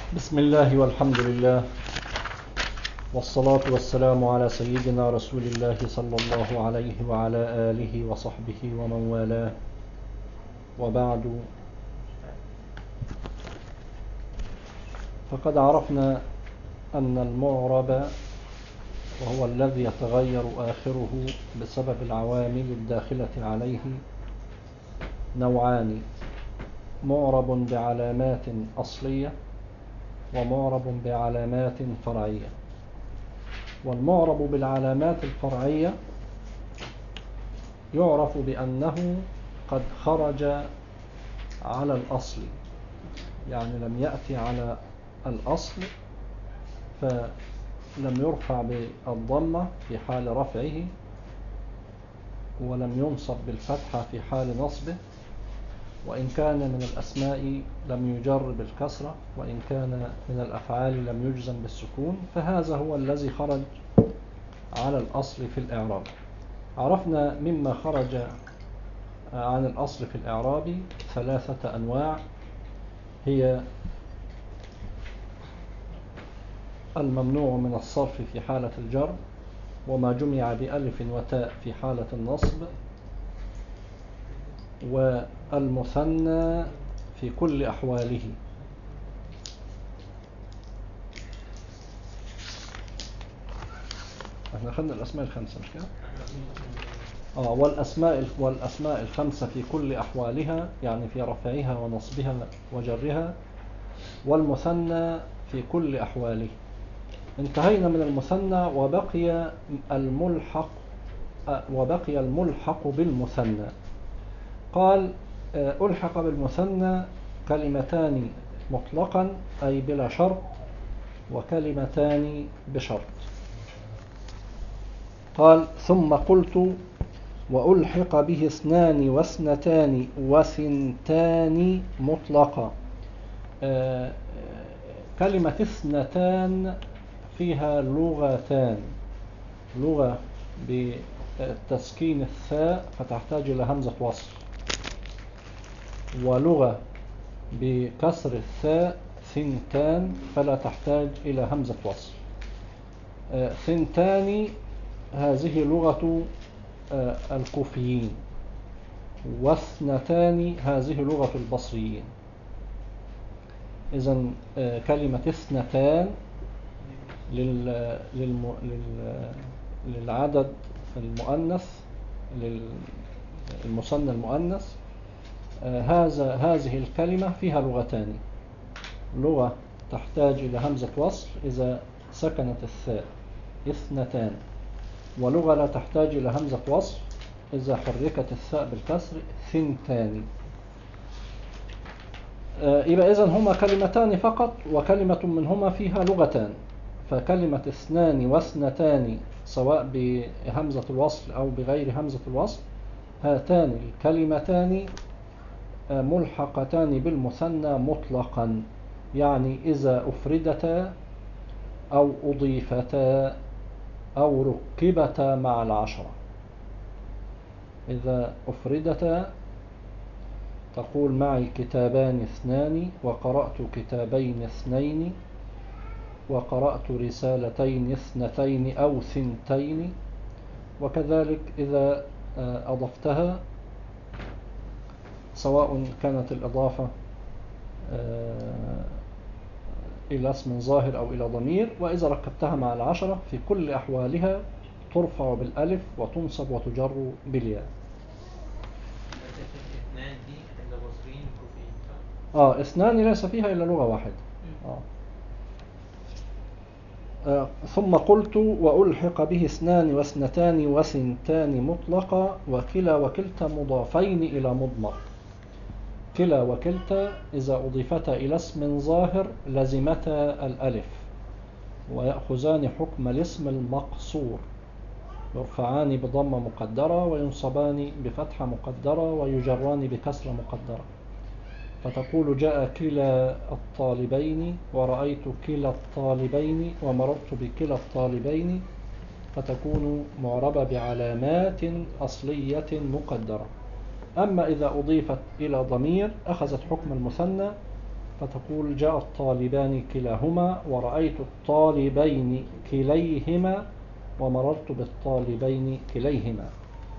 بسم الله والحمد لله والصلاة والسلام على سيدنا رسول الله صلى الله عليه وعلى آله وصحبه ومن والاه وبعد فقد عرفنا أن المعرب وهو الذي يتغير آخره بسبب العوامل الداخلة عليه نوعان معرب بعلامات أصلية ومعرب بعلامات فرعية والمعرب بالعلامات الفرعية يعرف بأنه قد خرج على الأصل يعني لم يأتي على الأصل فلم يرفع بالضمة في حال رفعه ولم ينصب بالفتحة في حال نصبه وإن كان من الأسماء لم يجر بالكسرة وإن كان من الأفعال لم يجزم بالسكون فهذا هو الذي خرج على الأصل في الإعراب عرفنا مما خرج عن الأصل في الإعراب ثلاثة أنواع هي الممنوع من الصرف في حالة الجر وما جمع بألف وتاء في حالة النصب والمثنى في كل أحواله احنا أخذنا الأسماء الخمسة مش كده؟ آه والأسماء والأسماء الخمسة في كل أحوالها يعني في رفعها ونصبها وجرها والمثنى في كل أحواله انتهينا من المثنى وبقي الملحق وبقي الملحق بالمثنى قال ألحق بالمثنى كلمتان مطلقا أي بلا شرط وكلمتان بشرط قال ثم قلت وألحق به اثنان واثنتان وثنتان مطلقا كلمة اثنتان فيها لغتان لغة بتسكين الثاء فتحتاج إلى همزة وصل ولغة بكسر الثاء ثنتان فلا تحتاج إلى همزة وصل ثنتان هذه لغة الكوفيين واثنتان هذه لغة البصريين إذا كلمة اثنتان لل... للم... لل... للعدد المؤنث للمثنى المؤنث هذا هذه الكلمة فيها لغتان لغة تحتاج إلى همزة وصل إذا سكنت الثاء اثنتان ولغة لا تحتاج إلى همزة وصل إذا حركت الثاء بالكسر ثنتان يبقى إذن هما كلمتان فقط وكلمة منهما فيها لغتان فكلمة اثنان واثنتان سواء بهمزة الوصل أو بغير همزة الوصل هاتان الكلمتان ملحقتان بالمثنى مطلقا يعني إذا أفردتا أو أضيفتا أو ركبتا مع العشرة إذا أفردتا تقول معي كتابان اثنان وقرأت كتابين اثنين وقرأت رسالتين اثنتين أو ثنتين وكذلك إذا أضفتها سواء كانت الإضافة إلى اسم ظاهر أو إلى ضمير وإذا ركبتها مع العشرة في كل أحوالها ترفع بالألف وتنصب وتجر بالياء آه اثنان ليس فيها إلا لغة واحدة آه. آه ثم قلت وألحق به اثنان واثنتان وثنتان مطلقا وكلا وكلتا مضافين إلى مضمر كلا وكلتا إذا أضيفتا إلى اسم ظاهر لزمتا الألف ويأخذان حكم الاسم المقصور يرفعان بضمة مقدرة وينصبان بفتحة مقدرة ويجران بكسرة مقدرة فتقول جاء كلا الطالبين ورأيت كلا الطالبين ومررت بكلا الطالبين فتكون معربة بعلامات أصلية مقدرة أما إذا أضيفت إلى ضمير أخذت حكم المثنى فتقول جاء الطالبان كلاهما ورأيت الطالبين كليهما ومررت بالطالبين كليهما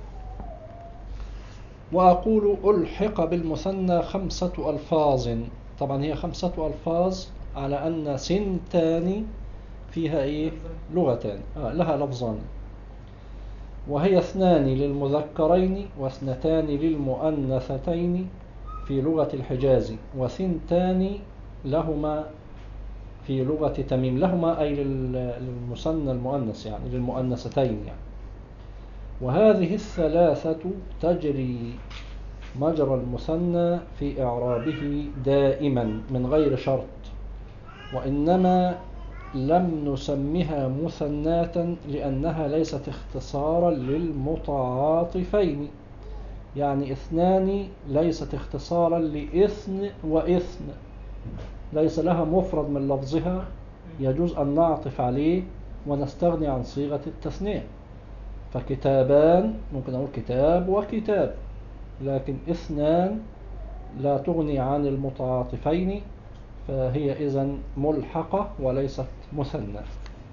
وأقول ألحق بالمثنى خمسة ألفاظ طبعا هي خمسة ألفاظ على أن سنتان فيها إيه لغتان آه لها لفظان وهي اثنان للمذكرين واثنتان للمؤنثتين في لغة الحجاز وثنتان لهما في لغة تميم لهما أي للمثنى المؤنث يعني للمؤنثتين يعني وهذه الثلاثة تجري مجرى المثنى في إعرابه دائما من غير شرط وإنما لم نسمها مثناة لأنها ليست اختصارا للمتعاطفين يعني اثنان ليست اختصارا لإثن وإثن ليس لها مفرد من لفظها يجوز أن نعطف عليه ونستغني عن صيغة التثنية فكتابان ممكن أقول كتاب وكتاب لكن اثنان لا تغني عن المتعاطفين فهي إذن ملحقة وليست مثنى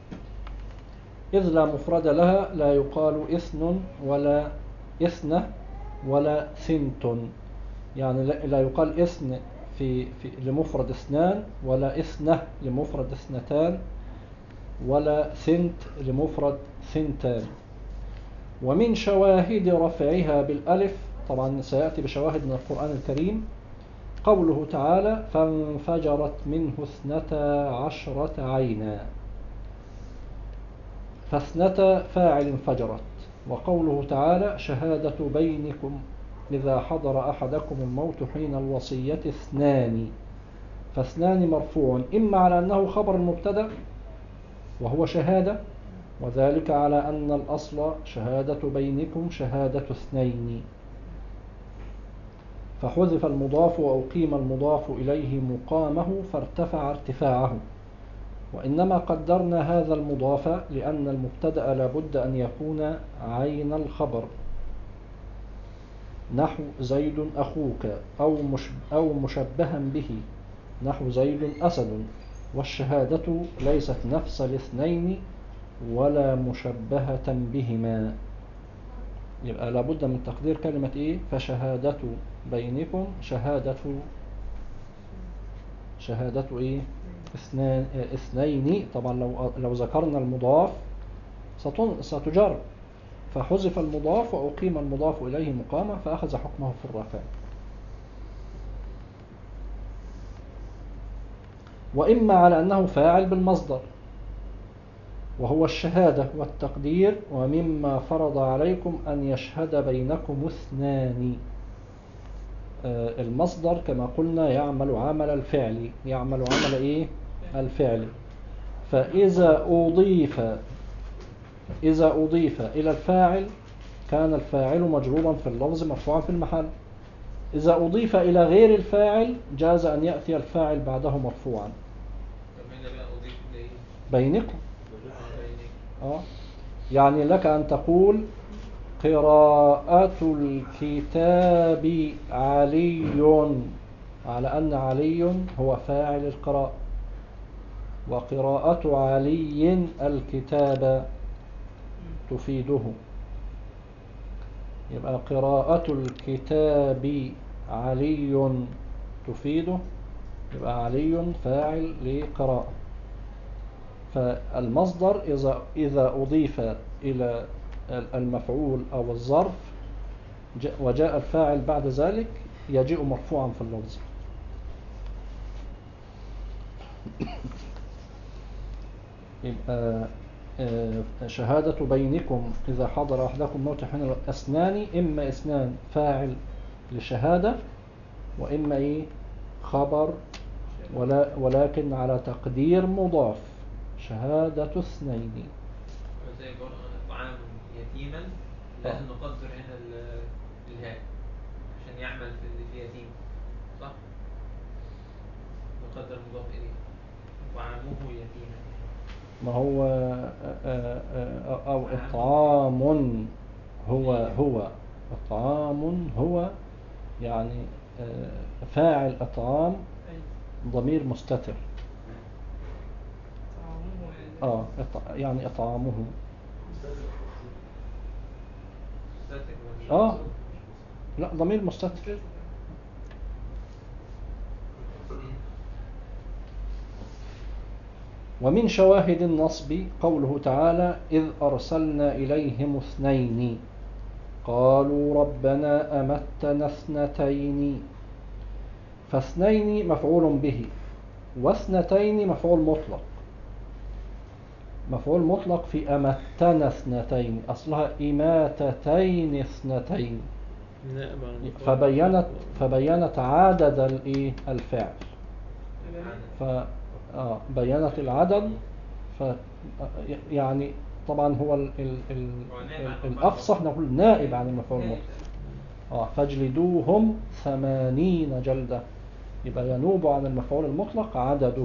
إذ لا مفرد لها لا يقال إثن ولا إثنة ولا ثنت يعني لا يقال إثن في, في لمفرد اثنان ولا إثنة لمفرد اثنتان ولا ثنت لمفرد ثنتان ومن شواهد رفعها بالألف طبعا سيأتي بشواهد من القرآن الكريم قوله تعالى فانفجرت منه اثنتا عشرة عينا فاثنتا فاعل انفجرت وقوله تعالى شهادة بينكم إذا حضر أحدكم الموت حين الوصية اثنان فاثنان مرفوع إما على أنه خبر المبتدا وهو شهادة وذلك على أن الأصل شهادة بينكم شهادة اثنين فحذف المضاف وأقيم المضاف إليه مقامه فارتفع ارتفاعه وإنما قدرنا هذا المضاف لأن المبتدأ لابد أن يكون عين الخبر نحو زيد أخوك أو, مش أو مشبها به نحو زيد أسد والشهادة ليست نفس الاثنين ولا مشبهة بهما يبقى لابد من تقدير كلمة إيه فشهادة بينكم شهادة شهادة إيه اثنان اثنين طبعا لو لو ذكرنا المضاف ستجر فحذف المضاف وأقيم المضاف إليه مقاما فأخذ حكمه في الرفع وإما على أنه فاعل بالمصدر وهو الشهادة والتقدير ومما فرض عليكم أن يشهد بينكم اثنان آه، المصدر كما قلنا يعمل عمل الفعل يعمل عمل إيه الفعل فإذا أضيف إذا أضيف إلى الفاعل كان الفاعل مجرورا في اللفظ مرفوعا في المحل إذا أضيف إلى غير الفاعل جاز أن يأتي الفاعل بعده مرفوعا بينكم آه. يعني لك أن تقول قراءة الكتاب علي على أن علي هو فاعل القراءة وقراءة علي الكتاب تفيده يبقى قراءة الكتاب علي تفيده يبقى علي فاعل لقراءة فالمصدر إذا, إذا أضيف إلى المفعول أو الظرف وجاء الفاعل بعد ذلك يجيء مرفوعا في اللفظ يبقى آه، شهادة بينكم إذا حضر أحدكم موت حين الأسنان إما إسنان فاعل لشهادة وإما إيه خبر ولا ولكن على تقدير مضاف شهادة اثنين زي طعام يتيما لازم آه. نقدر هنا الهاء عشان يعمل في يتيم صح؟ نقدر مضاف إليه طعامه يتيما ما هو آه، آه، أو إطعام هو هو إطعام هو يعني فاعل إطعام ضمير مستتر طعامه يعني اه إط- يعني إطعامه مستتر ولا اه لا ضمير مستتر ومن شواهد النصب قوله تعالى إذ أرسلنا إليهم اثنين قالوا ربنا أمتنا اثنتين فاثنين مفعول به واثنتين مفعول مطلق مفعول مطلق في أمتنا اثنتين أصلها إماتتين اثنتين نائب عن المفعول. فبينت فبينت عدد الإيه الفعل ف آه بينت العدد ف يعني طبعا هو ال ال ال هو نائب عن ال المفعول الأفصح المطلق. نقول نائب عن المفعول المطلق آه فاجلدوهم ثمانين جلدة يبقى ينوب عن المفعول المطلق عدده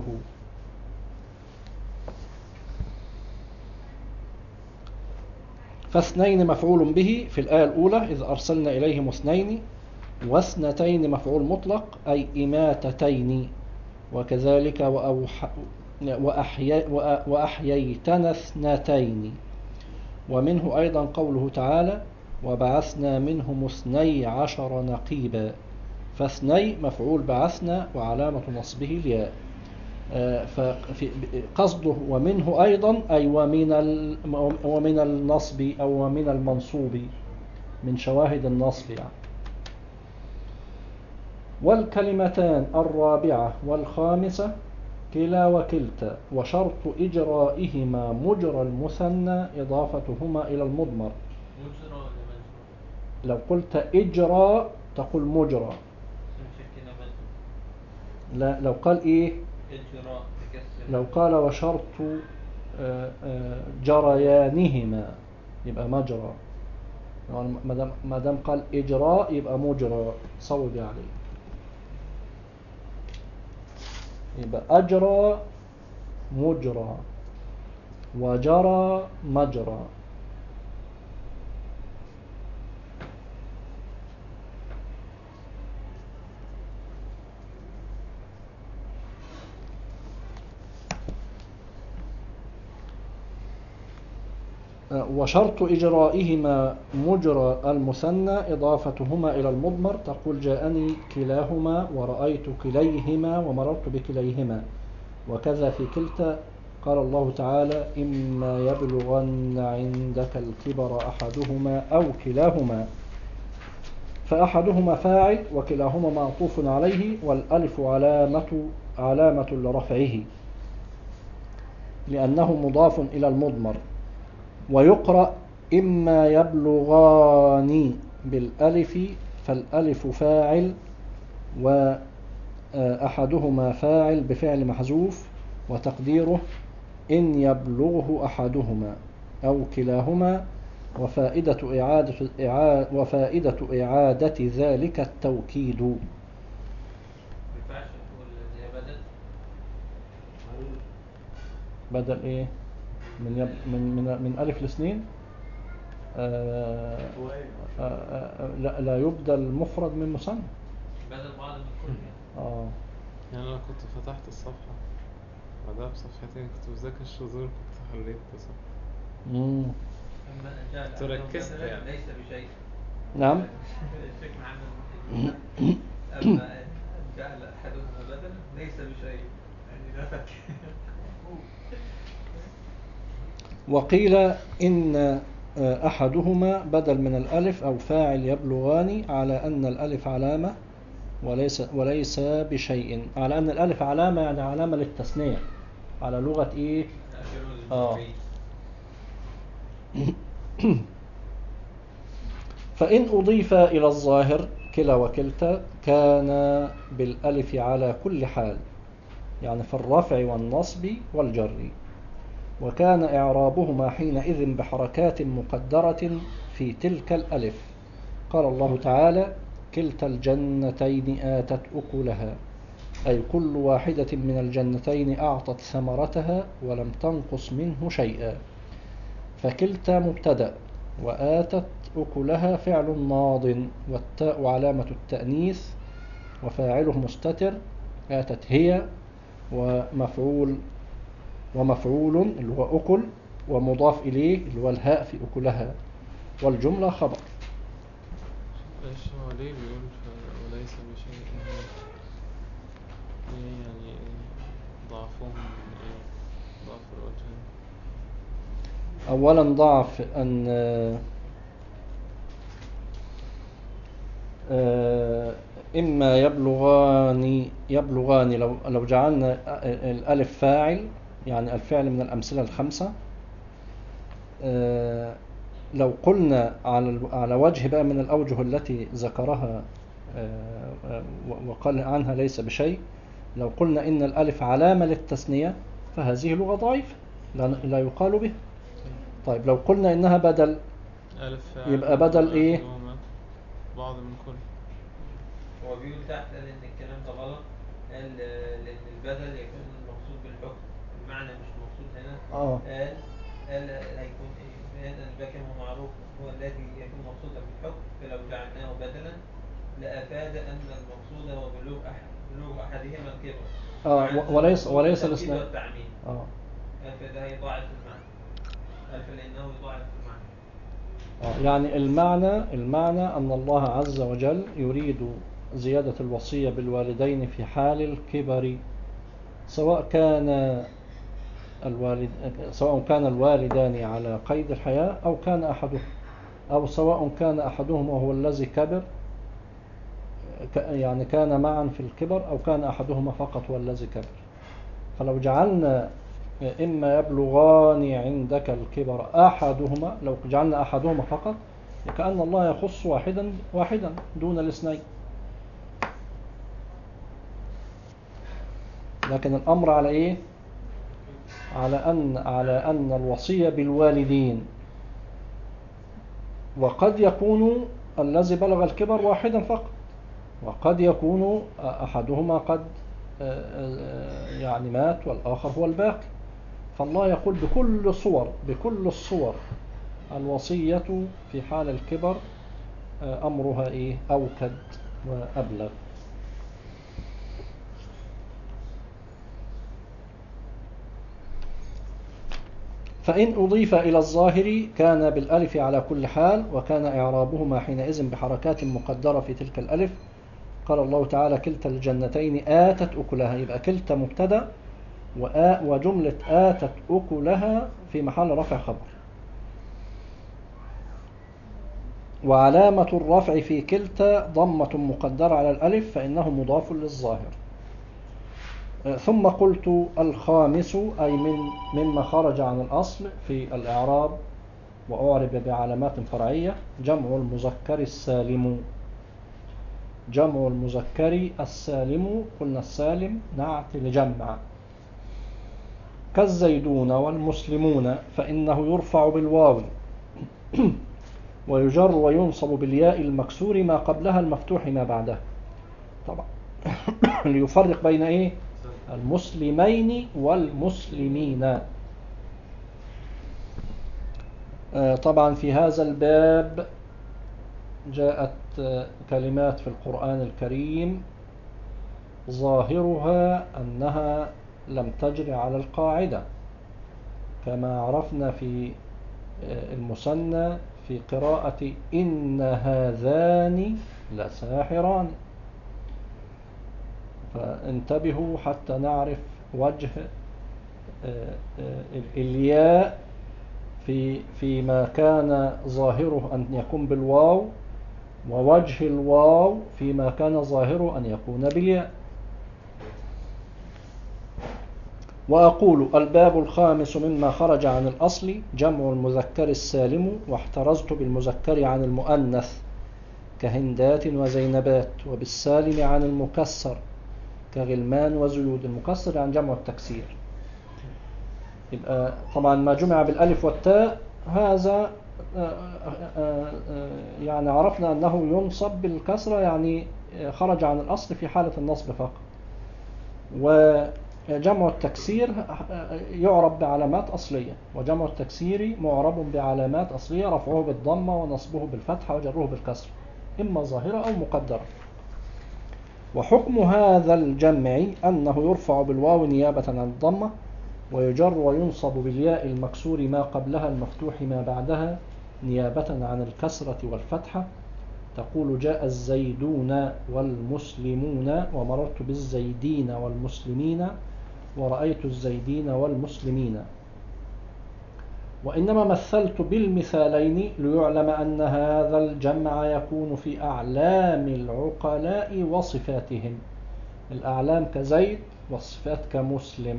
فاثنين مفعول به في الآية الأولى إذ أرسلنا إليهم اثنين واثنتين مفعول مطلق أي إماتتين وكذلك وأوح وأحيي وأ- وأحييتنا اثنتين ومنه أيضا قوله تعالى وبعثنا منهم اثني عشر نقيبا فاثني مفعول بعثنا وعلامة نصبه الياء آه، ففي قصده ومنه أيضا أي ومن ال- ومن النصب أو ومن المنصوب من شواهد النصب يعني والكلمتان الرابعة والخامسة كلا وكلتا وشرط إجرائهما مجرى المثنى إضافتهما إلى المضمر مجرى ولا مجرى؟ لو قلت إجراء تقول مجرى عشان كده مجرى لا لو قال إيه إجراء تكسر لو قال وشرط آه، آه، جريانهما يبقى مجرى يعني ما دام ما دام قال إجراء يبقى مجرى صوب عليه يبقى أجرى مجرى وجرى مجرى وشرط إجرائهما مجرى المثنى إضافتهما إلى المضمر تقول جاءني كلاهما ورأيت كليهما ومررت بكليهما وكذا في كلتا قال الله تعالى إما يبلغن عندك الكبر أحدهما أو كلاهما فأحدهما فاعل وكلاهما معطوف عليه والألف علامة علامة لرفعه لأنه مضاف إلى المضمر ويقرأ إما يبلغان بالألف فالألف فاعل وأحدهما فاعل بفعل محذوف وتقديره إن يبلغه أحدهما أو كلاهما وفائدة إعادة, إعادة وفائدة إعادة ذلك التوكيد ما ينفعش نقول زي بدل بدل إيه من, يب من, من, من ألف لاثنين آه آه آه لا, لا يبدل مفرد من مثنى بدل بعض من كل يعني آه يعني أنا كنت فتحت الصفحة بعدها بصفحتين كنت بذاكر الشذور كنت حليت بس مم. أما جعل تركزت أحدهم يعني. ليس بشيء نعم الشيخ محمد أما جعل أحدهما بدلا ليس بشيء يعني لا فك وقيل إن آه، أحدهما بدل من الألف أو فاعل يبلغان على أن الألف علامة وليس وليس بشيء على أن الألف علامة يعني علامة للتثنية على لغة إيه آه. فإن أضيف إلى الظاهر كلا وكلتا كان بالألف على كل حال يعني في الرفع والنصب والجر وكان إعرابهما حينئذ بحركات مقدرة في تلك الألف قال الله تعالى كلتا الجنتين آتت أكلها أي كل واحدة من الجنتين أعطت ثمرتها ولم تنقص منه شيئا فكلتا مبتدأ وآتت أكلها فعل ماض والتاء علامة التأنيث وفاعله مستتر آتت هي ومفعول ومفعول اللي هو أكل ومضاف إليه اللي هو الهاء في أكلها والجملة خبر ايش هو ليه بيقول ف- وليس بشيء ايه يعني ايه ضعفهم ايه ضعف الوجهين أولا ضعف أن آه، إما يبلغان يبلغان لو لو جعلنا الألف فاعل يعني الفعل من الأمثلة الخمسة آه، لو قلنا على ال- على وجه بقى من الأوجه التي ذكرها آه، آه، وقال عنها ليس بشيء لو قلنا إن الألف علامة للتثنية فهذه لغة ضعيفة لا لا يقال به طيب لو قلنا إنها بدل ألف فاعل يبقى بدل إيه؟ وأحدهما بعض من كل هو بيقول تحت قال ان الكلام ده غلط قال آه، لان البدل يكون المقصود بالحكم المعنى مش المقصود هنا آه قال قال هيكون ايه لان الباكم هو معروف هو الذي يكون مقصودا بالحكم فلو جعلناه بدلا لافاد ان المقصود هو بلوغ احد بلوغ احدهما الكبر آه، مع أن و- وليس- المقصود وليس التأكيد الإسلام. والتعميم آه قال فده يضاعف المعنى قال فلانه يضاعف المعنى آه، يعني المعنى المعنى أن الله عز وجل يريد زيادة الوصية بالوالدين في حال الكبر سواء كان الوالد سواء كان الوالدان على قيد الحياة أو كان أحدهم أو سواء كان أحدهما هو الذي كبر ك- يعني كان معا في الكبر أو كان أحدهما فقط هو الذي كبر فلو جعلنا إما يبلغان عندك الكبر أحدهما لو جعلنا أحدهما فقط كأن الله يخص واحدا واحدا دون الاثنين لكن الأمر على إيه؟ على أن على أن الوصية بالوالدين وقد يكون الذي بلغ الكبر واحدا فقط وقد يكون أحدهما قد يعني مات والآخر هو الباقي فالله يقول بكل صور بكل الصور الوصية في حال الكبر أمرها إيه أوكد وأبلغ فإن أضيف إلى الظاهر كان بالألف على كل حال وكان إعرابهما حينئذ بحركات مقدرة في تلك الألف قال الله تعالى كلتا الجنتين آتت أكلها يبقى كلتا مبتدأ وآ وجملة آتت أكلها في محل رفع خبر وعلامة الرفع في كلتا ضمة مقدرة على الألف فإنه مضاف للظاهر ثم قلت الخامس أي من مما خرج عن الأصل في الإعراب وأعرب بعلامات فرعية جمع المذكر السالم جمع المذكر السالم قلنا السالم نعت لجمع كالزيدون والمسلمون فإنه يرفع بالواو ويجر وينصب بالياء المكسور ما قبلها المفتوح ما بعدها طبعا ليفرق بين ايه المسلمين والمسلمين طبعا في هذا الباب جاءت كلمات في القرآن الكريم ظاهرها أنها لم تجر على القاعدة كما عرفنا في المثنى في قراءة إن هذان لساحران فانتبهوا حتى نعرف وجه الياء في فيما كان ظاهره أن يكون بالواو ووجه الواو فيما كان ظاهره أن يكون بالياء وأقول الباب الخامس مما خرج عن الأصل جمع المذكر السالم واحترزت بالمذكر عن المؤنث كهندات وزينبات وبالسالم عن المكسر كغلمان وزيود المكسر عن جمع التكسير يبقى طبعا ما جمع بالألف والتاء هذا يعني عرفنا أنه ينصب بالكسرة يعني خرج عن الأصل في حالة النصب فقط وجمع التكسير يعرب بعلامات أصلية وجمع التكسير معرب بعلامات أصلية رفعه بالضمة ونصبه بالفتحة وجره بالكسر إما ظاهرة أو مقدرة وحكم هذا الجمع أنه يرفع بالواو نيابة عن الضمة ويجر وينصب بالياء المكسور ما قبلها المفتوح ما بعدها نيابة عن الكسرة والفتحة تقول جاء الزيدون والمسلمون ومررت بالزيدين والمسلمين ورأيت الزيدين والمسلمين وإنما مثلت بالمثالين ليعلم أن هذا الجمع يكون في أعلام العقلاء وصفاتهم الأعلام كزيد والصفات كمسلم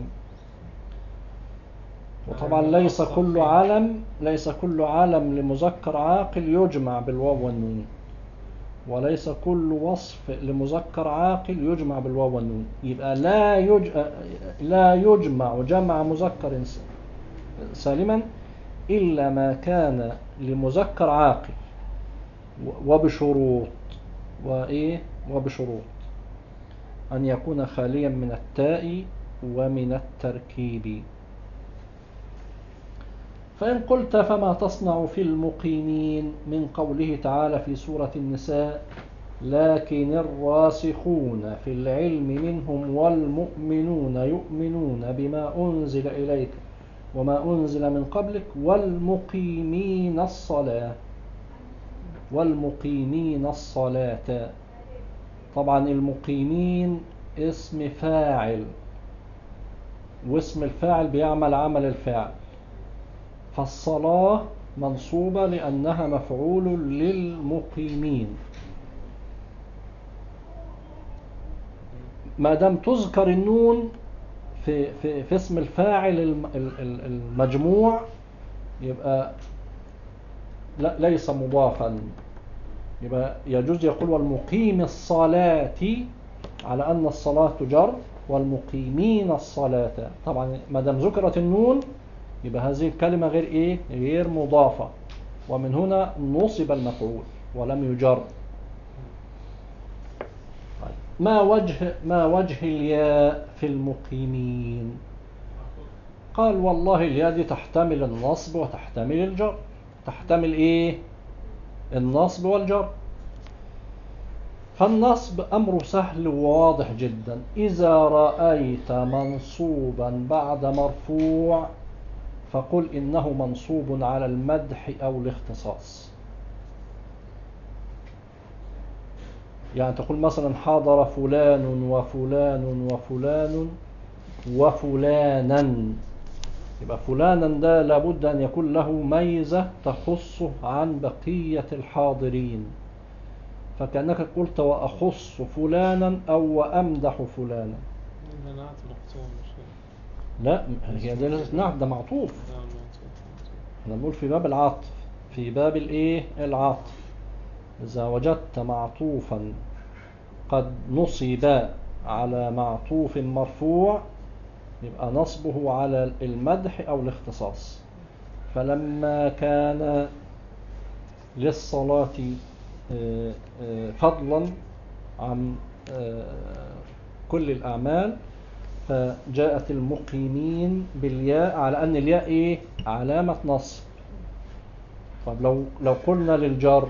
وطبعا ليس كل علم ليس كل علم لمذكر عاقل يجمع بالواو والنون وليس كل وصف لمذكر عاقل يجمع بالواو والنون يبقى لا يج... لا يجمع جمع مذكر سالما إلا ما كان لمذكر عاقل وبشروط وإيه وبشروط أن يكون خاليا من التاء ومن التركيب فإن قلت فما تصنع في المقيمين من قوله تعالى في سورة النساء لكن الراسخون في العلم منهم والمؤمنون يؤمنون بما أنزل إليك وما أنزل من قبلك والمقيمين الصلاة والمقيمين الصلاة طبعا المقيمين اسم فاعل واسم الفاعل بيعمل عمل الفاعل فالصلاة منصوبة لأنها مفعول للمقيمين ما دام تذكر النون في, في, في اسم الفاعل المجموع يبقى لا ليس مضافا يبقى يجوز يقول والمقيم الصلاة على أن الصلاة جر والمقيمين الصلاة طبعا ما دام ذكرت النون يبقى هذه الكلمة غير إيه غير مضافة ومن هنا نصب المفعول ولم يجر ما وجه ما وجه الياء في المقيمين قال والله الياء دي تحتمل النصب وتحتمل الجر تحتمل ايه النصب والجر فالنصب أمر سهل وواضح جدا إذا رأيت منصوبا بعد مرفوع فقل إنه منصوب على المدح أو الاختصاص يعني تقول مثلا حاضر فلان وفلان وفلان وفلانا يبقى فلانا ده لابد أن يكون له ميزة تخصه عن بقية الحاضرين فكأنك قلت وأخص فلانا أو وأمدح فلانا منعت مقطوع مش لا هي ده نعم ده معطوف لا معطوف احنا بنقول في باب العطف في باب الايه العطف إذا وجدت معطوفا قد نصب على معطوف مرفوع يبقى نصبه على المدح أو الاختصاص فلما كان للصلاة آه، آه، فضلا عن آه، كل الأعمال فجاءت المقيمين بالياء على أن الياء إيه؟ علامة نصب طب لو لو قلنا للجار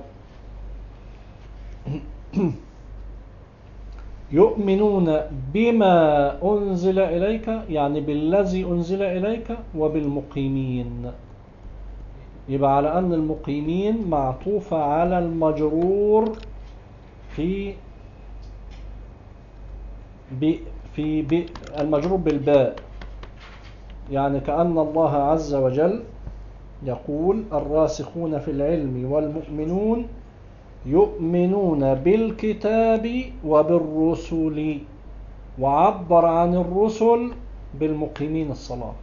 يؤمنون بما أنزل إليك يعني بالذي أنزل إليك وبالمقيمين يبقى على أن المقيمين معطوفة على المجرور في ب في ب المجرور بالباء يعني كأن الله عز وجل يقول الراسخون في العلم والمؤمنون يؤمنون بالكتاب وبالرسل وعبر عن الرسل بالمقيمين الصلاة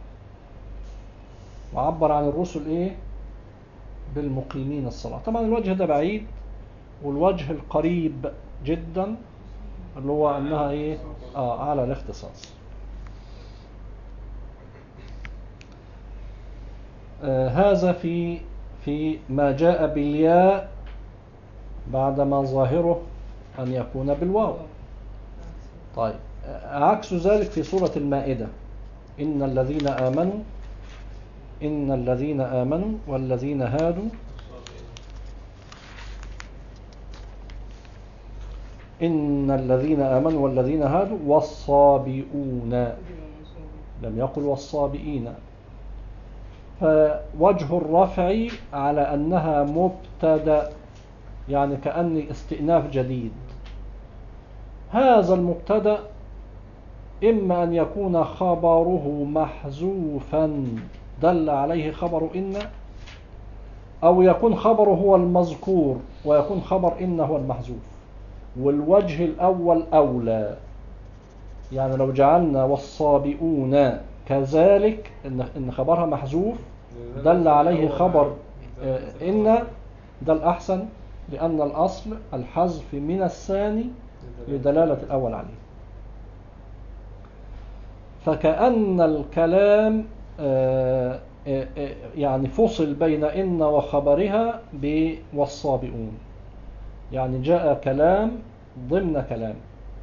وعبر عن الرسل ايه بالمقيمين الصلاة طبعا الوجه ده بعيد والوجه القريب جدا اللي هو انها ايه اه على الاختصاص آه هذا في في ما جاء بالياء بعدما ظاهره أن يكون بالواو طيب عكس ذلك في سورة المائدة إن الذين آمنوا إن الذين آمنوا والذين هادوا إن الذين آمنوا والذين هادوا والصابئون لم يقل والصابئين فوجه الرفع على أنها مبتدأ يعني كأن استئناف جديد هذا المبتدأ إما أن يكون خبره محذوفا دل عليه خبر إن أو يكون خبره هو المذكور ويكون خبر إن هو المحذوف والوجه الأول أولى يعني لو جعلنا والصابئون كذلك إن إن خبرها محذوف دل عليه خبر آه، إن ده الأحسن لأن الأصل الحذف من الثاني لدلالة الأول عليه فكأن الكلام آه، آه، آه، يعني فصل بين إن وخبرها بوالصابئون يعني جاء كلام ضمن كلام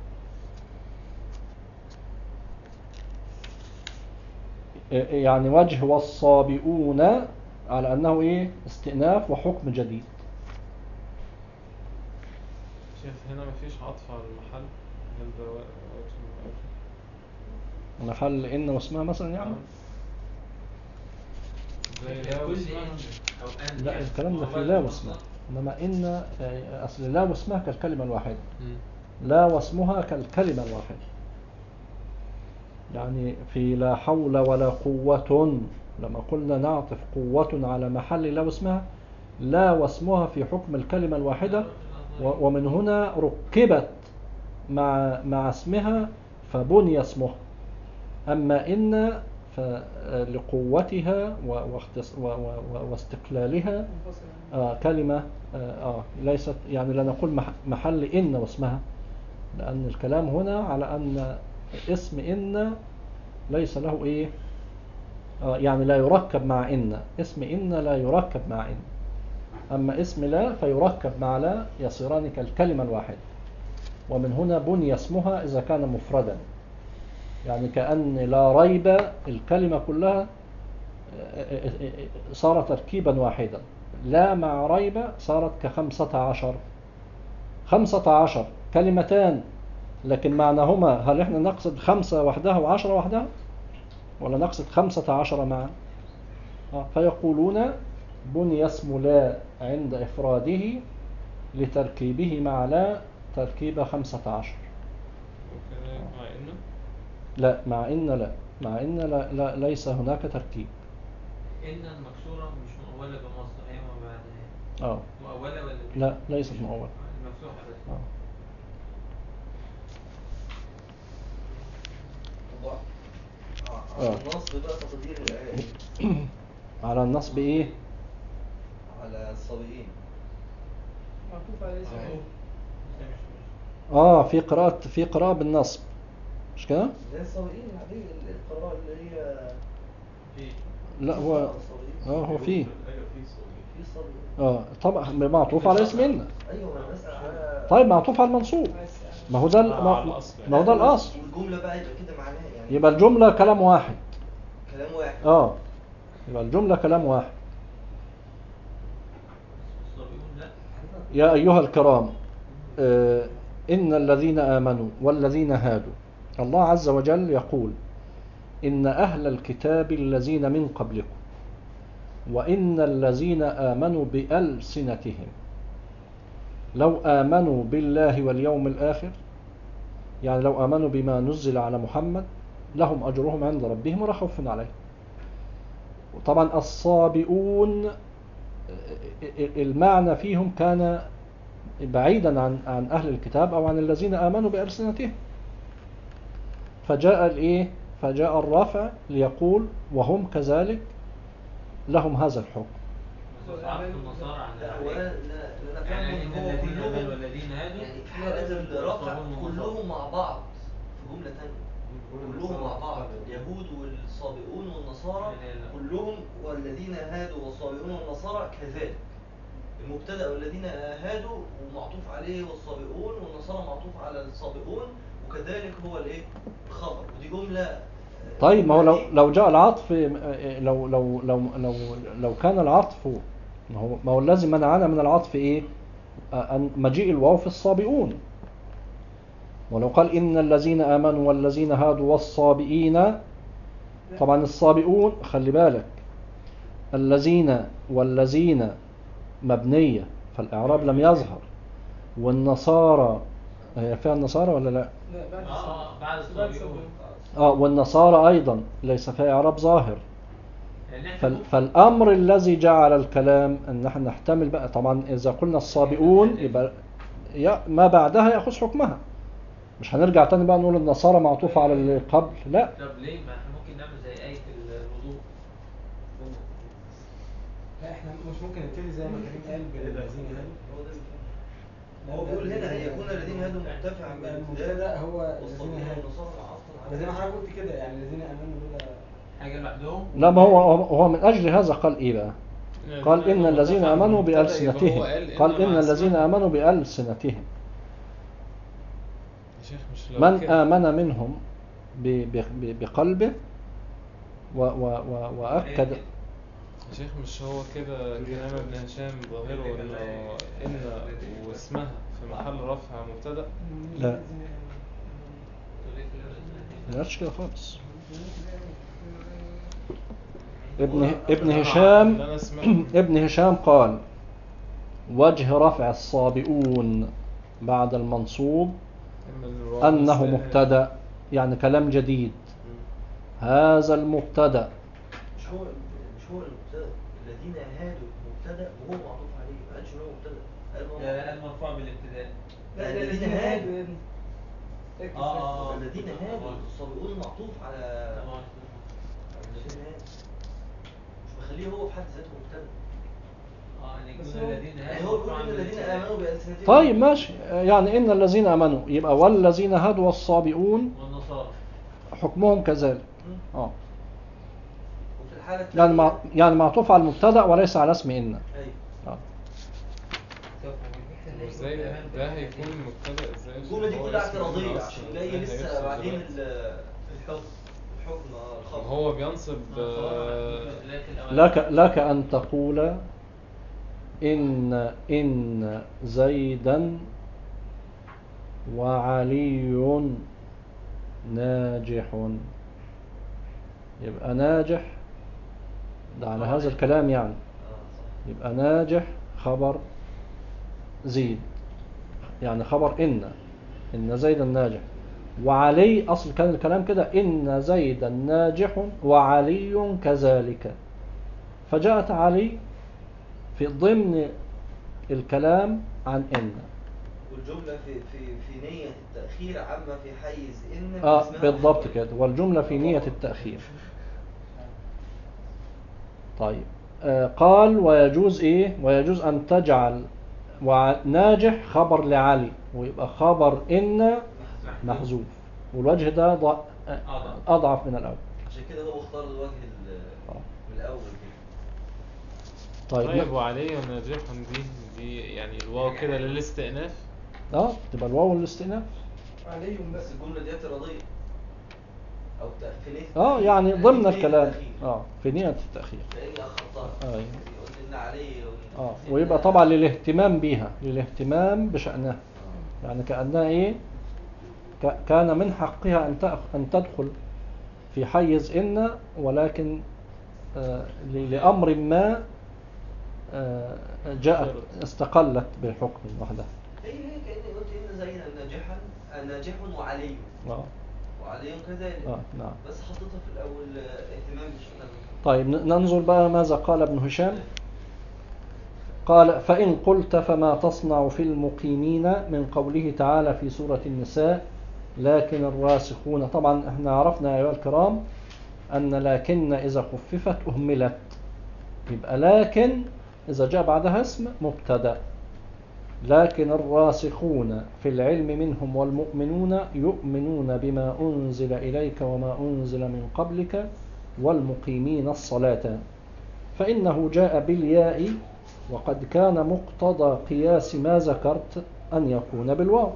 يعني وجه والصابئون على أنه إيه استئناف وحكم جديد شايف هنا مفيش عطف على المحل هل ده وجه من محل إن واسمها مثلا يعني زي كل لا إن واسمها أو أن لا يعني الكلام ده في والله لا المصدر واسمها إنما إن آه، أصل لا واسمها كالكلمة الواحدة مم. لا واسمها كالكلمة الواحدة يعني في لا حول ولا قوة لما قلنا نعطف قوة على محل لا واسمها لا واسمها في حكم الكلمة الواحدة و- ومن هنا ركبت مع مع اسمها فبني اسمها أما إن فلقوتها و- واختص- و- و- و- واستقلالها آه كلمة آه, آه ليست يعني لا نقول مح- محل إن واسمها لأن الكلام هنا على أن اسم إن ليس له إيه آه يعني لا يركب مع إن اسم إن لا يركب مع إن أما اسم لا فيركب مع لا يصيران كالكلمة الواحدة ومن هنا بني اسمها إذا كان مفردا يعني كأن لا ريب الكلمة كلها صار تركيبا واحدا لا مع ريب صارت كخمسة عشر خمسة عشر كلمتان لكن معناهما هل احنا نقصد خمسة وحدها وعشرة وحدها ولا نقصد خمسة عشر معا آه، فيقولون بني اسم لا عند إفراده لتركيبه مع لا تركيب خمسة عشر وكذلك مع إنه لا مع إن لا مع إن لا, لا ليس هناك تركيب إن المكسورة مش مؤولة بمصدر هي ما بعدها آه مؤولة ولا مش؟ لا ليست مؤولة مفتوحة بس آه. آه. آه. النصب بقى تقدير الآية على النصب إيه على الصابئين معطوف على اسم أهو. إيه؟ بس مش مش آه في قراءة في قراءة بالنصب مش كده؟ زي الصابئين العادية القراءة اللي هي في لا هو الصابئين. اه هو فيه في صابئين اه طبعا معطوف على اسم إن ايوه ما انا بسأل على طيب معطوف على المنصوب بس ما هو ده ال- آه، ما على الأصل. ما هو ده الأصل والجملة بقى يبقى كده معناها يعني يبقى الجملة كلام واحد كلام واحد اه يبقى الجملة كلام واحد الصابئون لا يا أيها الكرام آه، إن الذين آمنوا والذين هادوا الله عز وجل يقول إن أهل الكتاب الذين من قبلكم وإن الذين آمنوا بألسنتهم لو آمنوا بالله واليوم الآخر يعني لو آمنوا بما نزل على محمد لهم أجرهم عند ربهم ولا خوف عليهم وطبعا الصابئون المعنى فيهم كان بعيدا عن عن أهل الكتاب أو عن الذين آمنوا بألسنتهم فجاء الإيه فجاء الرافع ليقول وهم كذلك لهم هذا الحكم بس عطف النصارى على لا هو لا لا لا يعني فاهم إن ان هو الذين آمنوا كلهم والذين هادوا يعني في حالات الرفع كلهم مع بعض في جملة تانية كلهم مع بعض اليهود والصابئون والنصارى لا، لا. كلهم والذين هادوا والصابئون والنصارى كذلك المبتدا والذين هادوا ومعطوف عليه والصابئون والنصارى معطوف على الصابئون وكذلك هو الايه الخبر ودي جمله آه، طيب ما هو لو دي- لو جاء العطف لو لو لو لو لو كان العطف ما هو ما هو الذي منعنا من العطف ايه؟ أن مجيء الواو في الصابئون ولو قال إن الذين آمنوا والذين هادوا والصابئين طبعا الصابئون خلي بالك الذين والذين مبنية فالإعراب لم يظهر والنصارى هي فيها النصارى ولا لا لا بعد اه اه بعد بعد الصابئون آه والنصارى أيضا ليس فيها إعراب ظاهر يعني احنا فال- ممكن- فالأمر الذي جعل الكلام أن نحن نحتمل بقى طبعا إذا قلنا الصابئون يبقى يا- ما بعدها يأخذ حكمها مش هنرجع تاني بقى نقول النصارى معطوفة على اللي قبل لا طب ليه ما احنا ممكن نعمل زي آية الوضوء لا احنا مش ممكن نبتدي زي ما كريم قال بالذين هادوا هو ده اللي- هو بيقول هنا هيكون الذين هادوا مرتفعا يبقى بالابتداء المبتدا هو الذين والصابئون هادوا والنصارى معطل بس زي ما على حضرتك قلت كده يعني الذين امنوا دول حاجة لوحدهم لا ما هو هو من أجل هذا قال إيه بقى قال إن الذين آمنوا مبتدأ، يبقى بألسنتهم هو قال قال إن مع الذين اسمه. آمنوا بألسنتهم يا شيخ مش لو من كده. آمن منهم ب- ب- ب- بقلبه و و و وأكد يا شيخ مش هو كده كلام ابن هشام ظاهره انه ان واسمها في محل رفع مبتدا لا ما قالش كده خالص ابن ابن هشام اللي انا سمعته ابن هشام قال وجه رفع الصابئون بعد المنصوب إن الواو أنه لسه- مبتدأ يعني كلام جديد هذا المبتدأ مش هو مش هو المبتدا الذين هادوا مبتدا وهو معطوف عليه ما قالش ان هو مبتدا قال هو لا لا المرفوع بالابتداء لا، لا الذين الذين هادوا. هادوا يا ابني ركز آه، آه. بس. الذين هادوا الصابئون معطوف على تمام. الذين هادوا مش بخليه هو في حد ذاته مبتدا اه ان بس يكون هو- الذين يعني هادوا هو بيقول مرفوعاً ان الذين بالابتداء. امنوا بألسنتهم طيب ماشي يعني إن الذين آمنوا يبقى والذين هادوا والصابئون والنصارى حكمهم كذلك مم. اه وفي الحالة يعني مع الثانية- يعني معطوف على المبتدأ وليس على اسم إن ايوه آه. ازاي ده هيكون مبتدا ازاي الجملة دي هو كلها اسم اعتراضية أصلاً. عشان جاي ده لسه هيحصل بعدين دلوقتي. ال- الحكم الحكم آه، الخبر هو بينصب آه، لك لك أن تقول إن إن زيدا وعلي ناجح يبقى ناجح ده على هذا الكلام يعني اه صح يبقى ناجح خبر زيد يعني خبر إن إن زيدا ناجح وعلي أصل كان الكلام كده إن زيدا ناجح وعلي كذلك فجاءت علي في ضمن الكلام عن إن والجملة في في في نية التأخير عما في حيز إن آه باسمها بالضبط محمول. كده والجملة في نية التأخير طيب آه قال ويجوز إيه ويجوز أن تجعل وع- ناجح خبر لعلي ويبقى خبر إن محذوف والوجه ده ضع- آه، أضعف. أضعف من الأول عشان كده هو اختار الوجه ال- آه. من الأول كده طيب, طيب وعلي ناجح دي دي يعني الواو كده للاستئناف اه تبقى الواو الاستئناف عليهم بس بس الجملة دي اعتراضية أو تأ- في نية اه التأخير. يعني في ضمن نية الكلام التأخير. اه في نية التأخير لأني أخرتها آه، أيوة. يقول إن علي وإن- اه إن- ويبقى طبعا للاهتمام بيها للاهتمام بشأنها آه. يعني كأنها إيه ك- كان من حقها أن تأخ- أن تدخل في حيز إن ولكن آه، ل- لأمر ما آه، جاءت استقلت بالحكم وحدها هي هي كأني قلت إن زينا ناجحا ناجح وعلي آه، وعلي كذلك آه، نعم بس حطيتها في الأول آه، اهتمام بشأن طيب ن- ننظر بقى ماذا قال ابن هشام قال فإن قلت فما تصنع في المقيمين من قوله تعالى في سورة النساء لكن الراسخون طبعا احنا عرفنا يا أيها الكرام أن لكن إذا خففت أهملت يبقى لكن إذا جاء بعدها اسم مبتدأ لكن الراسخون في العلم منهم والمؤمنون يؤمنون بما أنزل إليك وما أنزل من قبلك والمقيمين الصلاة فإنه جاء بالياء وقد كان مقتضى قياس ما ذكرت أن يكون بالواو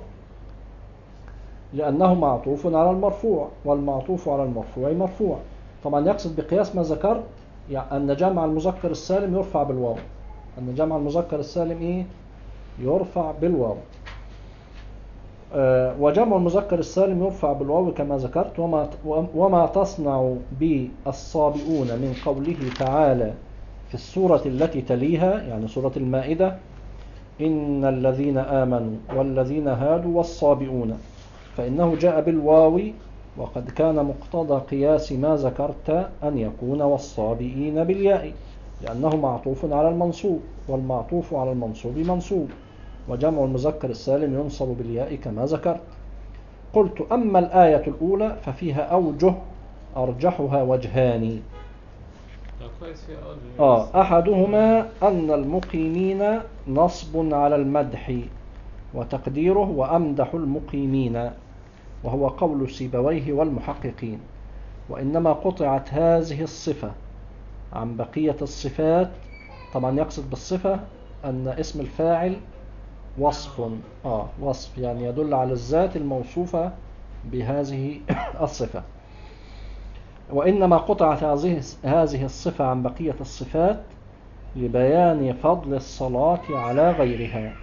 لأنه معطوف على المرفوع والمعطوف على المرفوع مرفوع طبعا يقصد بقياس ما ذكرت يعني أن جمع المذكر السالم يرفع بالواو أن جمع المذكر السالم إيه يرفع بالواو آه، وجمع المذكر السالم يرفع بالواو كما ذكرت وما وما تصنع بالصابئون من قوله تعالى في السورة التي تليها يعني سورة المائدة إن الذين آمنوا والذين هادوا والصابئون فإنه جاء بالواو وقد كان مقتضى قياس ما ذكرت أن يكون والصابئين بالياء لأنه معطوف على المنصوب والمعطوف على المنصوب منصوب وجمع المذكر السالم ينصب بالياء كما ذكرت قلت أما الآية الأولى ففيها أوجه أرجحها وجهان طب كويس في أول آه أحدهما أن المقيمين نصب على المدح وتقديره وأمدح المقيمين وهو قول سيبويه والمحققين وإنما قطعت هذه الصفة عن بقية الصفات طبعا يقصد بالصفة أن اسم الفاعل وصف آه وصف يعني يدل على الذات الموصوفة بهذه الصفة وإنما قطعت هذه هذه الصفة عن بقية الصفات لبيان فضل الصلاة على غيرها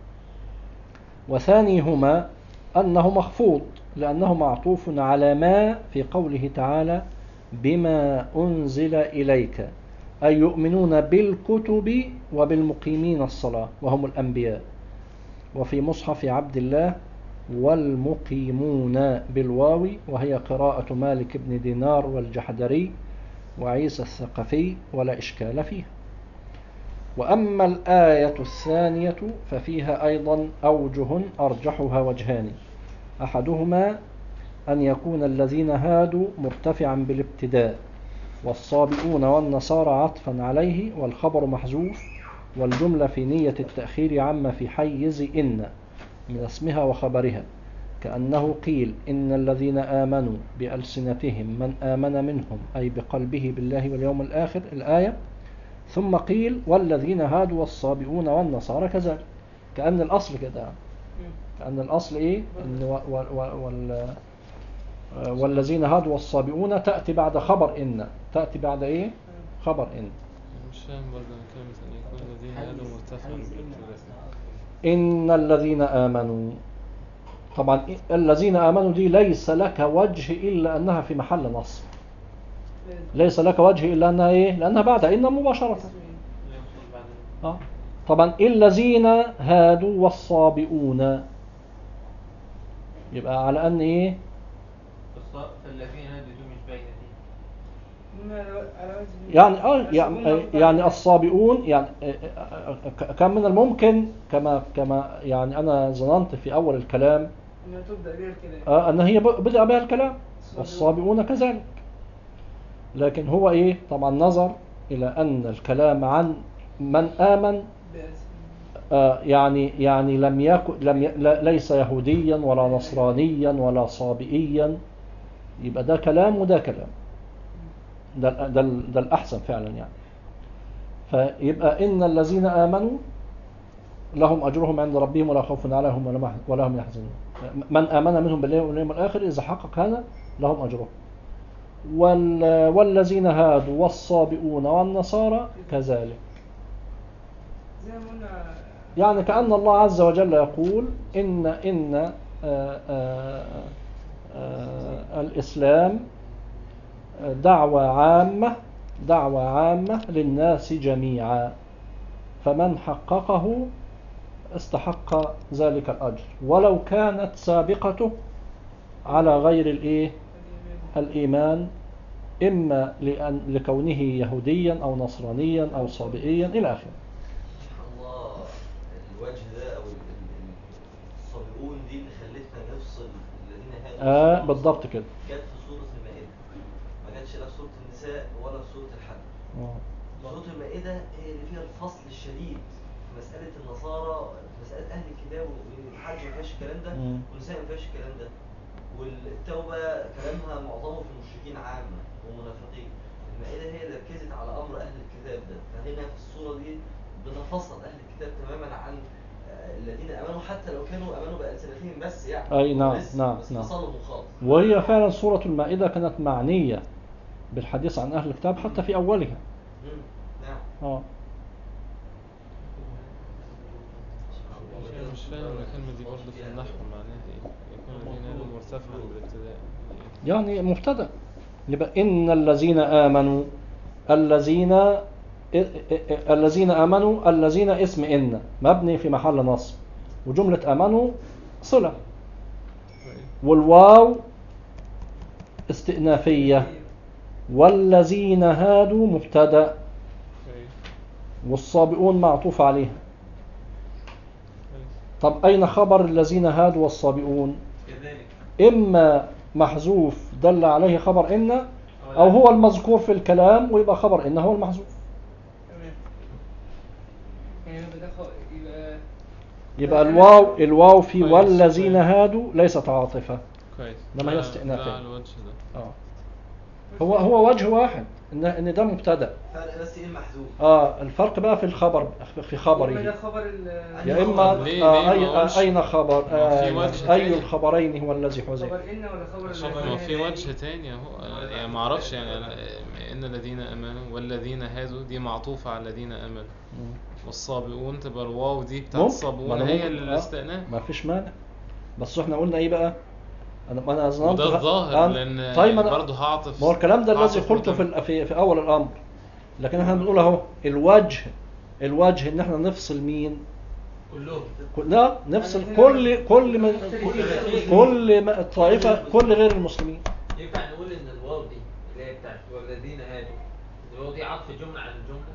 وثانيهما أنه مخفوض لأنه معطوف على ما في قوله تعالى بما أنزل إليك أي يؤمنون بالكتب وبالمقيمين الصلاة وهم الأنبياء وفي مصحف عبد الله والمقيمون بالواو وهي قراءة مالك بن دينار والجحدري وعيسى الثقفي ولا إشكال فيها وأما الآية الثانية ففيها أيضا أوجه أرجحها وجهان أحدهما أن يكون الذين هادوا مرتفعا بالابتداء والصابئون والنصارى عطفا عليه والخبر محذوف والجملة في نية التأخير عما في حيز إن من اسمها وخبرها كأنه قيل إن الذين آمنوا بألسنتهم من آمن منهم أي بقلبه بالله واليوم الآخر الآية ثم قيل والذين هادوا والصابئون والنصارى كذلك كأن الأصل كده كأن الأصل إيه إن و و و وال والذين هادوا والصابئون تأتي بعد خبر إن تأتي بعد إيه خبر إن مش فاهم برضه أنا كلمة أن يكون الذين هادوا مرتفعا بالابتداء إن الذين آمنوا طبعا الذين آمنوا دي ليس لك وجه إلا أنها في محل نصب ليس لك وجه إلا أنها إيه لأنها بعد إن مباشرة لا يوصل بعد آه. طبعا الذين هادوا والصابئون يبقى على أن إيه الص- فالذين هادوا دول مش باينة دي ما على- على وجه- يعني اه بس يعني, هم يعني الصابئون يعني آه، آه، آه، كان من الممكن كما كما يعني انا ظننت في اول الكلام انها تبدا بها الكلام آه، ان هي ب- بدأ بها الكلام والصابئون كذلك لكن هو ايه طبعا نظر الى ان الكلام عن من امن بأس. آه، يعني يعني لم يكن لم ي... لا- ليس يهوديا ولا نصرانيا ولا صابئيا يبقى ده كلام وده كلام ده ال- ده, ال- ده الأحسن فعلا يعني فيبقى إن الذين آمنوا لهم أجرهم عند ربهم ولا خوف عليهم ولا مح- ولا هم يحزنون من آمن منهم بالله واليوم الآخر إذا حقق هذا لهم أجرهم وال... والذين هادوا والصابئون والنصارى كذلك زي ما قلنا يعني كأن الله عز وجل يقول إن إن آه، آه، آه، الإسلام دعوة عامة دعوة عامة للناس جميعا فمن حققه استحق ذلك الأجر ولو كانت سابقته على غير الإيه الإيمان إما لأن لكونه يهوديا أو نصرانيا أو صابئيا إلى آخره سبحان الله الوجه ده او ال- ال- ال- الصابئون دي اللي خلتنا نفصل الذين هادوا آه بالضبط كده جت في سوره المائده ما جاتش لا في سوره النساء ولا في سوره الحج آه. سوره المائده هي اللي فيها الفصل الشديد في مساله النصارى في مساله اهل الكتاب والحج ما فيهاش الكلام ده مم. والنساء ما فيهاش الكلام ده والتوبه كلامها معظمه في المشركين عامه ومنافقين المائده هي اللي ركزت على امر اهل الكتاب ده فهنا في الصوره دي بنفصل اهل الكتاب تماما عن آه، الذين امنوا حتى لو كانوا امنوا بالسنتهم بس يعني أي نعم، بس نعم، بس نعم. فصلهم خالص وهي فعلا سورة المائدة كانت معنية بالحديث عن أهل الكتاب حتى في أولها مم. نعم آه. سبحان الله. مش فاهم الكلمة دي برضه في النحو معناها ايه يكون الذين هادوا مرتفعا بالابتداء يعني مبتدا يبقى ان الذين امنوا الذين ا- ا- الذين امنوا الذين اسم ان مبني في محل نصب وجمله امنوا صله والواو استئنافيه والذين هادوا مبتدا كويس والصابئون معطوف عليها كويس طب اين خبر الذين هادوا والصابئون كذلك اما محذوف دل عليه خبر ان او هو المذكور في الكلام ويبقى خبر ان هو المحذوف تمام يعني يبقى ده خ- يبقى يبقى الواو الواو في كويس. والذين هادوا ليست عاطفة كويس إنما هي لا- استئنافية. لا على الوجه ده اه هو هو وجه واحد ان ان ده مبتدا فرق بس ايه المحذوف اه الفرق بقى في الخبر في يبقى ده خبره خبر ال يا اما طب ليه- آه ليه ما أي قالش- اين خبر ما في آه وجه اي تاني. الخبرين هو الذي حذف خبر ان ولا خبر عشان الذين ما في هادوا؟ وجه تاني اهو يعني ما اعرفش يعني أنا- ان الذين امنوا والذين هادوا دي معطوفة على الذين امنوا مم. والصابئون تبقى الواو دي بتاعت ممكن. الصابئون ما أنا هي ممكن. آه. الاستئناف ما فيش مانع بس احنا قلنا ايه بقى انا ما انا ظننت وده غ- الظاهر أنا- لان طيب أنا- برضه هعطف ما هو الكلام ده الذي هعطف قلته في, مكان. ال- في في اول الامر لكن احنا بنقول اهو الوجه الوجه ان احنا نفصل مين كلهم كل- لا نفصل كل كل من كل- كل ما- الطائفه كل غير المسلمين ينفع نقول ان الواو دي اللي هي بتاعت والذين هادوا الواو دي عطف جملة عن الجملة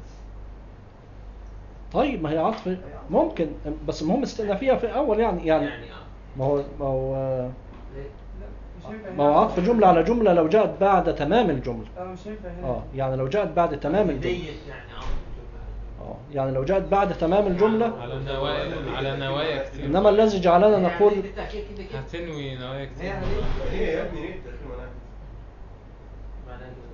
طيب ما هي عطف ممكن بس المهم استئنافيه في اول يعني يعني يعني اه ما هو ما هو ليه؟ لا مش هينفع ما هو هنا. عطف جمله على جمله لو جاءت بعد تمام الجمله اه مش هينفع هنا اه يعني لو جاءت بعد تمام الجمله ديت يعني عطف جملة عن الجملة. اه يعني لو جاءت بعد تمام الجمله على نوايا على نوايا كتير انما الذي جعلنا نقول يعني انت كده كده كده هتنوي نوايا كتير هي ايه يا ابني ليه تدخل معاك معناها كده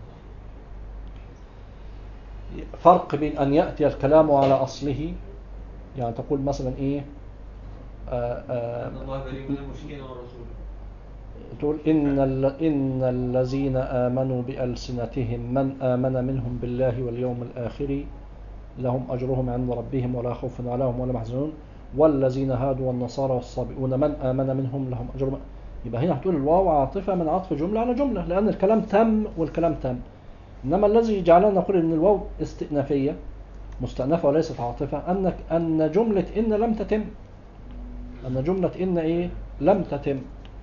صح. فرق بين أن يأتي الكلام على أصله يعني تقول مثلا إيه آه آه ان الله بريء من المشركين ورسوله تقول إن, ال- إن الذين آمنوا بألسنتهم من آمن منهم بالله واليوم الآخر لهم أجرهم عند ربهم ولا خوف عليهم ولا محزنون والذين هادوا والنصارى والصابئون من آمن منهم لهم أجرهم يبقى هنا هتقول الواو عاطفة من عطف جملة على جملة لأن الكلام تم والكلام تم إنما الذي جعلنا نقول إن الواو استئنافية مستأنفة وليست عاطفة أنك أن جملة إن لم تتم أن جملة إن إيه لم تتم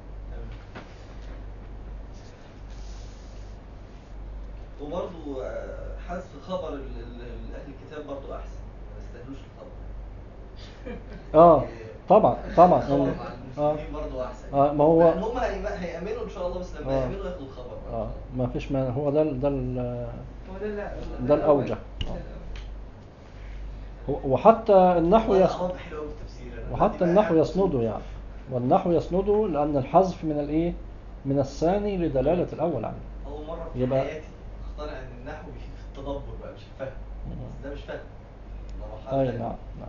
وبرضه آه، حذف خبر ال- ال- ال- اهل الكتاب برضه احسن ما يستاهلوش الخبر آه طبعا طبعا الخبر مع إن- آه المسلمين برضه احسن آه ما هو لأن هم هيم- هيأمنوا ان شاء الله بس لما آه. يأمنوا ياخدوا الخبر آه ما فيش ما هو ده ال- ده ال- هو ده اللي ده الأوجه. ده آه. الأوجه. هو- وحتى النحو يس... واضح حلو قوي التفسير أنا وحتى بدي النحو بقى- يسنده يعني والنحو يسنده لأن الحذف من الإيه من الثاني لدلالة الأول عليه اول مره في يبقى- حياتي اقتنع ان النحو في في التدبر بقى مش الفهم بس ده مش فهم ده مرحله أي تانية. نعم نعم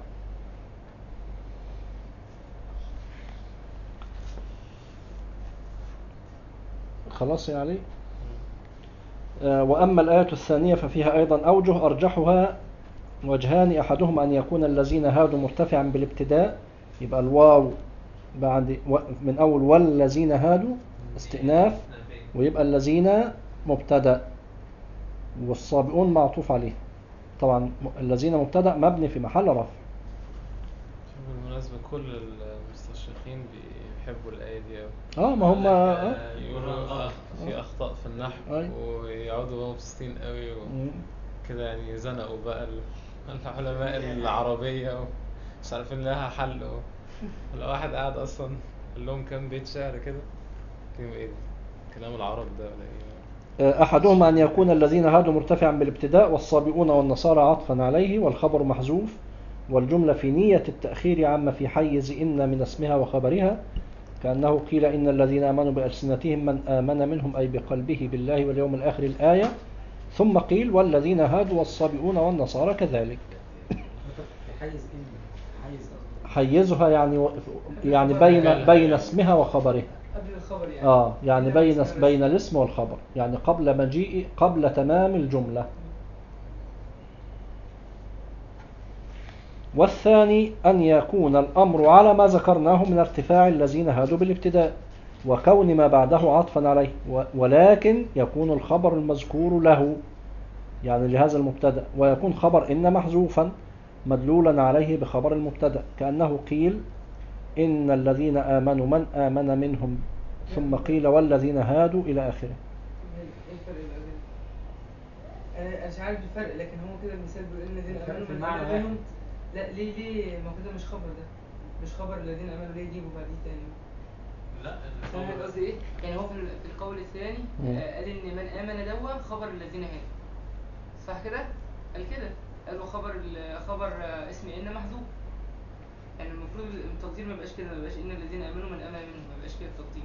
خلاص يا علي آه، وأما الآية الثانية ففيها أيضا أوجه أرجحها وجهان أحدهما أن يكون الذين هادوا مرتفعا بالابتداء يبقى الواو بعد و- من أول والذين هادوا استئناف ويبقى الذين مبتدأ والصابئون معطوف عليه طبعا م- الذين مبتدأ مبني في محل رفع بالمناسبة كل المستشرقين بيحبوا الآية دي أوي اه ما هم آه. يقولوا أخ- في أخطاء في النحو أي. ويقعدوا بقى مبسوطين قوي مم. وكده يعني زنقوا بقى ال- العلماء العربية ومش عارفين لها حل و- لو واحد قاعد أصلا قال لهم كام بيت شعر كده كلمة إيه ده؟ كلام العرب ده ولا إيه؟ آه، أحدهما أن يكون الذين هادوا مرتفعا بالابتداء والصابئون والنصارى عطفا عليه والخبر محذوف والجملة في نية التأخير عما في حيز إن من اسمها وخبرها كأنه قيل إن الذين آمنوا بألسنتهم من آمن منهم أي بقلبه بالله واليوم الآخر الآية ثم قيل والذين هادوا والصابئون والنصارى كذلك حيز ان حيز قصدي حيزها يعني و- يعني بين بين اسمها وخبرها قبل الخبر يعني اه يعني قبل بين الخبر. بين الاسم والخبر يعني قبل مجيء قبل تمام الجملة والثاني أن يكون الأمر على ما ذكرناه من ارتفاع الذين هادوا بالابتداء وكون ما بعده عطفا عليه و- ولكن يكون الخبر المذكور له يعني لهذا المبتدأ ويكون خبر إن محذوفا مدلولا عليه بخبر المبتدأ كأنه قيل إن الذين آمنوا من آمن منهم ثم قيل والذين هادوا إلى آخره ايه الفرق بقى بين انا مش عارف الفرق لكن هو كده المثال بيقول ان الذين الفرق امنوا في من المعنى آمن واحد. منهم لا ليه ليه ما هو كده مش خبر ده مش خبر الذين امنوا ليه يجيبوا بعديه تاني لا فاهم الخبر- قصدي ايه؟ يعني هو في ال- في القول الثاني مم. آه، قال ان من امن دوا خبر الذين هادوا صح كده؟ قال كده قالوا خبر ال- خبر آه، اسم ان محذوف يعني المفروض التقدير ما يبقاش كده ما يبقاش ان الذين امنوا من امن منهم ما يبقاش كده التقدير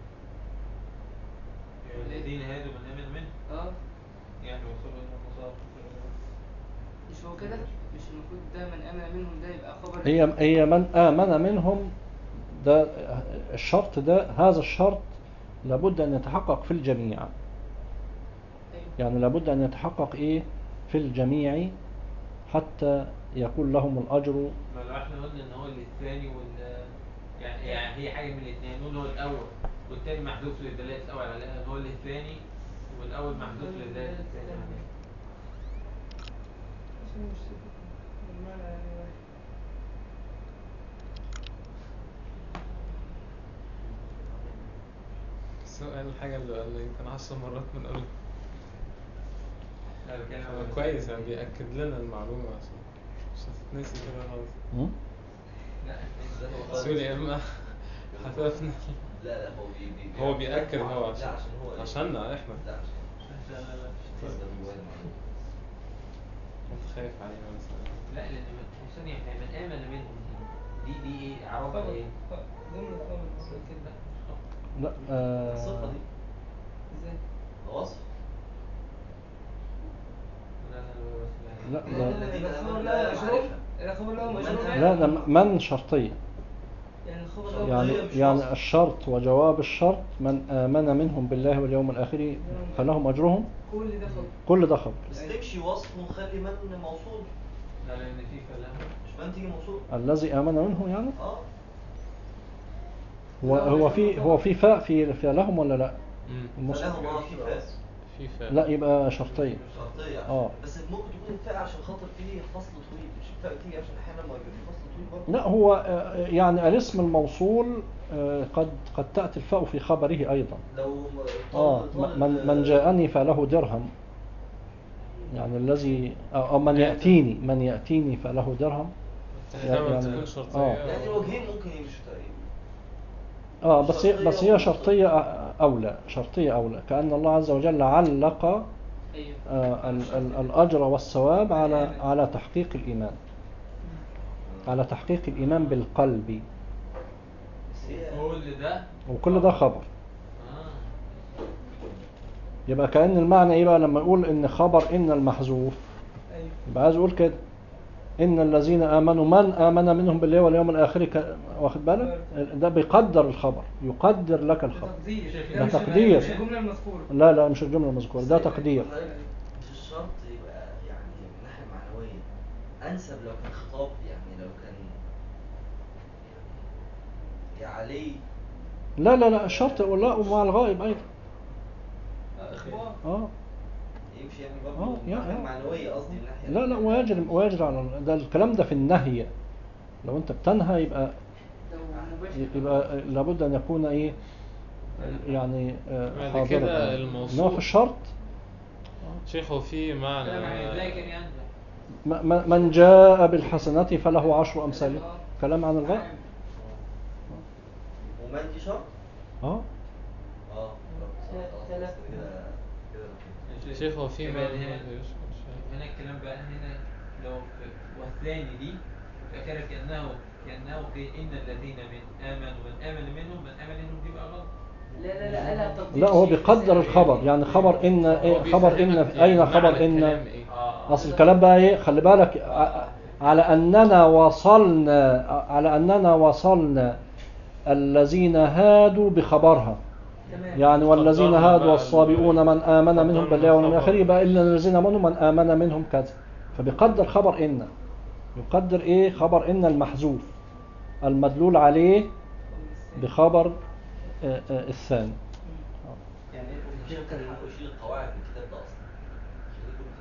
يعني الذين هادوا من امن منه اه يعني وصلوا الى المصاب مش هو كده؟ مش المفروض ده من امن منهم ده يبقى خبر هي هي من آمن منهم ده الشرط ده هذا الشرط لابد أن يتحقق في الجميع أيوة. يعني لابد أن يتحقق إيه في الجميع حتى يكون لهم الأجر ما لو احنا قلنا ان هو الثاني وال يعني يعني هي حاجه من الاثنين نقول هو الاول والثاني محذوف للدلاله الاول عليها هو الثاني والاول محذوف للدلاله الثاني عليها عشان مش المعنى يعني واحد السؤال الحاجة اللي قال يمكن عشر مرات بنقولها لا بتكلم هو عن كويس يعني بيأكد لنا المعلومة عشان مش هتتنسي كده خلاص م? لا ده هو سوري يا إما هتفنى لا لا هو بي بي هو بيأكد هو لا عشان عشان هو إيه؟ عشاننا احنا لا عشان لا لا لا بس ده جواه المعلومة. كنت خايف علينا مثلا لا لان من ثانية احنا من امن منهم دي دي ايه عرفها خبر ايه؟ خبر. ضمن الخبر كده لا آه الصفة دي ازاي؟ ده وصف لا لا لا لا لا. الذين ده خبر آمنوا له لا مشروع معرفة. ده خبر له من مشروع آمن. لا ده من شرطية يعني الخبر شرط. له يعني شرطية مش يعني وصف. الشرط وجواب الشرط من آمن منهم بالله واليوم الآخر فلهم أجرهم كل ده خبر كل ده خبر بس تمشي وصف ونخلي من موصول لا لان في كلام مش من تيجي موصول الذي آمن منه يعني اه هو هو في هو في فاء في في لهم ولا لا؟ امم المصحف فلهم اه في فاس في فاء لا يبقى شرطية شرطية اه. بس ممكن تكون الفاء عشان خاطر فيه فصل طويل مش الفاء تيجي عشان احيانا ما يبقى فيه فصل طويل برضه لا هو آه، يعني الاسم الموصول آه، قد قد تأتي الفاء في خبره أيضا لو اه طالب- طالب- من من جاءني فله درهم يعني الذي أو أو من يأتيني من يأتيني فله درهم تحتمل يعني- تكون شرطية آه. يعني الوجهين ممكن يمشوا تقريبا اه بس هي شرطية بس هي ولا شرطية أ- أولى شرطية أولى كأن الله عز وجل علق ايوه آه، ال- ال- الأجر والثواب على على تحقيق الإيمان على تحقيق الإيمان بالقلب بس هي كل ده وكل ده خبر اه يبقى كأن المعنى إيه بقى لما يقول إن خبر إن المحذوف ايوه يبقى عايز يقول كده إن الذين آمنوا من آمن منهم بالله واليوم الآخر ك... واخد بالك ده بيقدر الخبر يقدر لك ده الخبر تقدير ده مش- تقدير. مش الجمله المذكوره لا لا مش الجملة المذكورة ده تقدير مش الشرط يبقى يعني من الناحية المعنوية أنسب لو كان خطاب يعني لو كان يعني يا علي لا لا لا الشرط لا ومع الغائب أيضا آه، اخبار اه يمشي يعني آه، برضه يا- الناحية آه. المعنوية قصدي من الناحية لا لا ويجري ويجري على ده الكلام ده في النهي لو انت بتنهى يبقى لو مباشر يبقى لابد ان يكون ايه يعني آه، بعد حاضرا كده إنما الموصول. في الشرط شيخ هو في معنى كلام عن الذاكر يعني م- م- من جاء بالحسنة فله عشر أمثالها كلام عن الغائب ومن دي شرط؟ اه اه ثلاث. كده كده شيخ هو في يبقى معنى هنا هنا الكلام بقى هنا لو في والثاني دي في آخرها كأنه كأنه قيل إن الذين من آمنوا من آمن منهم من آمن منهم دي بقى غلط لا لا لا قالها تقدير لا هو شيء بيقدر بس- الخبر يعني خبر ان هو إيه خبر ان بيفهمك في يعني اين معنى خبر الكلام ان إيه. آه اصل الكلام بقى ايه خلي بالك ع- على اننا وصلنا على اننا وصلنا الذين هادوا بخبرها تمام يعني والذين قدرنا هادوا بقى والصابئون من آمن قدرنا منهم بالله واليوم الخبر. الآخر يبقى إلا الذين آمنوا من آمن منهم كذا فبيقدر خبر إن يقدر ايه خبر ان المحذوف المدلول عليه بخبر آه، آه، الثاني يعني الشيخ كان حقه يشيل القواعد من الكتاب ده اصلا ده كله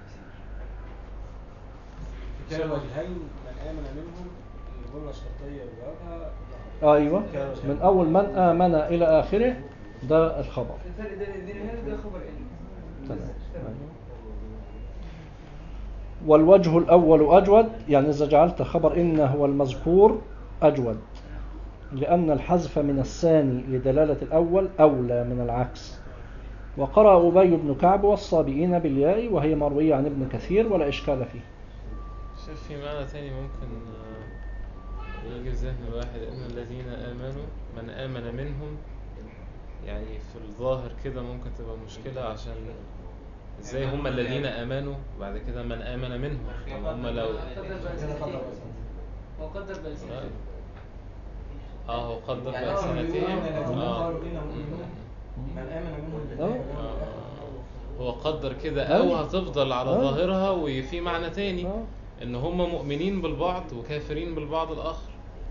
تفسير كلا الوجهين من آمن منهم الجملة الشرطية بجوابها ايوه من اول من امن الى اخره ده الخبر الفرق ده الذين هادوا ده خبر ان تمام والوجه الأول أجود يعني إذا جعلت خبر إن هو المذكور أجود لأن الحذف من الثاني لدلالة الأول أولى من العكس وقرأ أبي بن كعب والصابئين بالياء وهي مروية عن ابن كثير ولا إشكال فيه شوف في معنى تاني ممكن آه، يجي في ذهن الواحد ان الذين امنوا من امن منهم يعني في الظاهر كده ممكن تبقى مشكلة عشان ازاي هم الذين امنوا بعد كده من امن منهم يعني هم لو قدر بقى سنتين هو قدر بقى سنتين اه هو قدر يعني بقى هو سنتين الذين اه قالوا إنهم مؤمنون من آمن منهم آه. بالله هو قدر كده او أيوة. هتفضل على أيوة. ظاهرها وفي معنى تاني آه. ان هم مؤمنين بالبعض وكافرين بالبعض الاخر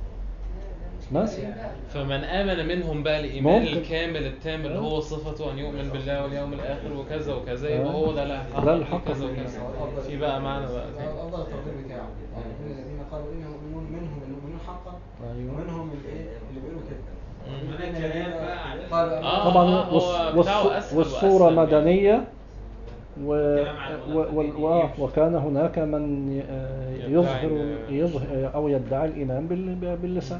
مثلا فمن آمن منهم بقى الإيمان ممكن. الكامل التام اللي هو صفته أن يؤمن بالله واليوم الآخر وكذا وكذا آه. يبقى هو ده اللي ده هيحقق اللي فيه حقق كذا فيه. وكذا في بقى معنى بقى تاني أفضل التقدير بتاعه يعني كل الذين قالوا إنهم مؤمنون منهم المؤمنون حقا أيوة. ومنهم الإيه اللي بيقولوا كده مم. ومن الذين آه. قالوا آه. طبعا هو والص- بتاعه والص- أسهل والصورة وأسلم يعني. مدنية و... كلام عن و... وال- و... وكان هناك من ي- آه، يدعي يظهر ال- يظهر أو يدعي الإيمان بال... باللسان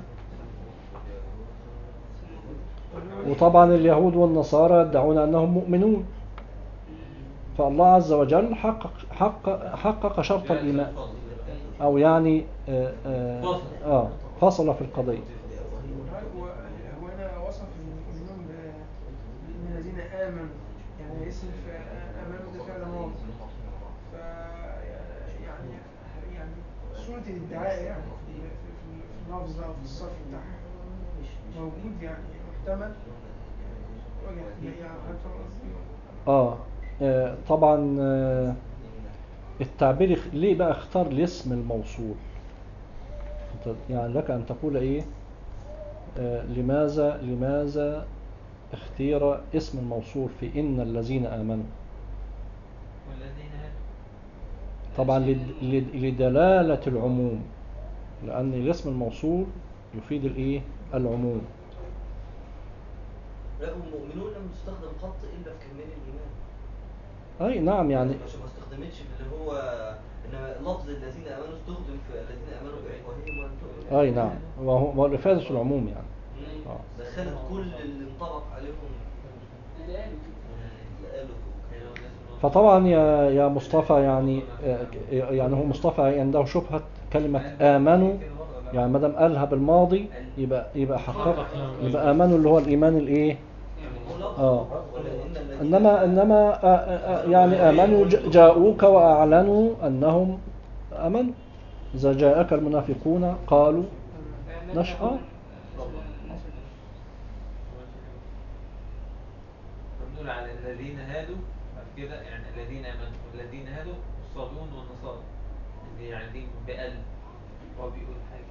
وطبعا اليهود والنصارى يدعون أنهم مؤمنون فالله عز وجل حقق حقق, حقق شرط الإيمان أو يعني آه آه آه فصل في القضية هو هو هنا وصف المؤمنون ب- من الذين آمنوا يعني اسم ف- آمنوا ده فعل ماضي ف يعني يعني صورة الادعاء يعني في في- في اللفظ ده أو في الصرف بتاعها موجود يعني محتمل يعني وجه يعني هتفهم قصدي؟ آه, آه طبعا آه التعبير اخ- ليه بقى اختار الاسم الموصول أنت- يعني لك أن تقول إيه آه لماذا لماذا اختير اسم الموصول في إن الذين آمنوا والذين هادوا طبعا لد- لد- لدلالة العموم لأن الاسم الموصول يفيد الإيه العموم لا المؤمنون لم تستخدم قط الا في كلمين الايمان أي نعم يعني مش ما استخدمتش في اللي هو انما لفظ الذين امنوا استخدم في الذين امنوا بافواههم ولم تؤمنوا أي نعم وهو وهو لإفادة العموم يعني مم. آه. دخلت كل اللي انطبق عليهم اللي قالوا اللي قالوا فطبعا يا يا مصطفى يعني آه، يعني هو مصطفى عنده شبهة كلمة آمنوا يعني ما دام قالها بالماضي يبقى يبقى حقق يبقى آمنوا اللي هو الإيمان الإيه؟ آه إنما إنما آه، آه، آه، يعني آمنوا ج- جاءوك وأعلنوا أنهم آمنوا إذا جاءك المنافقون قالوا نشأ فبنقول على الذين هادوا بعد كده يعني الذين امنوا والذين هادوا الصابئون والنصارى اللي يعني دي بقلب هو بيقول حاجه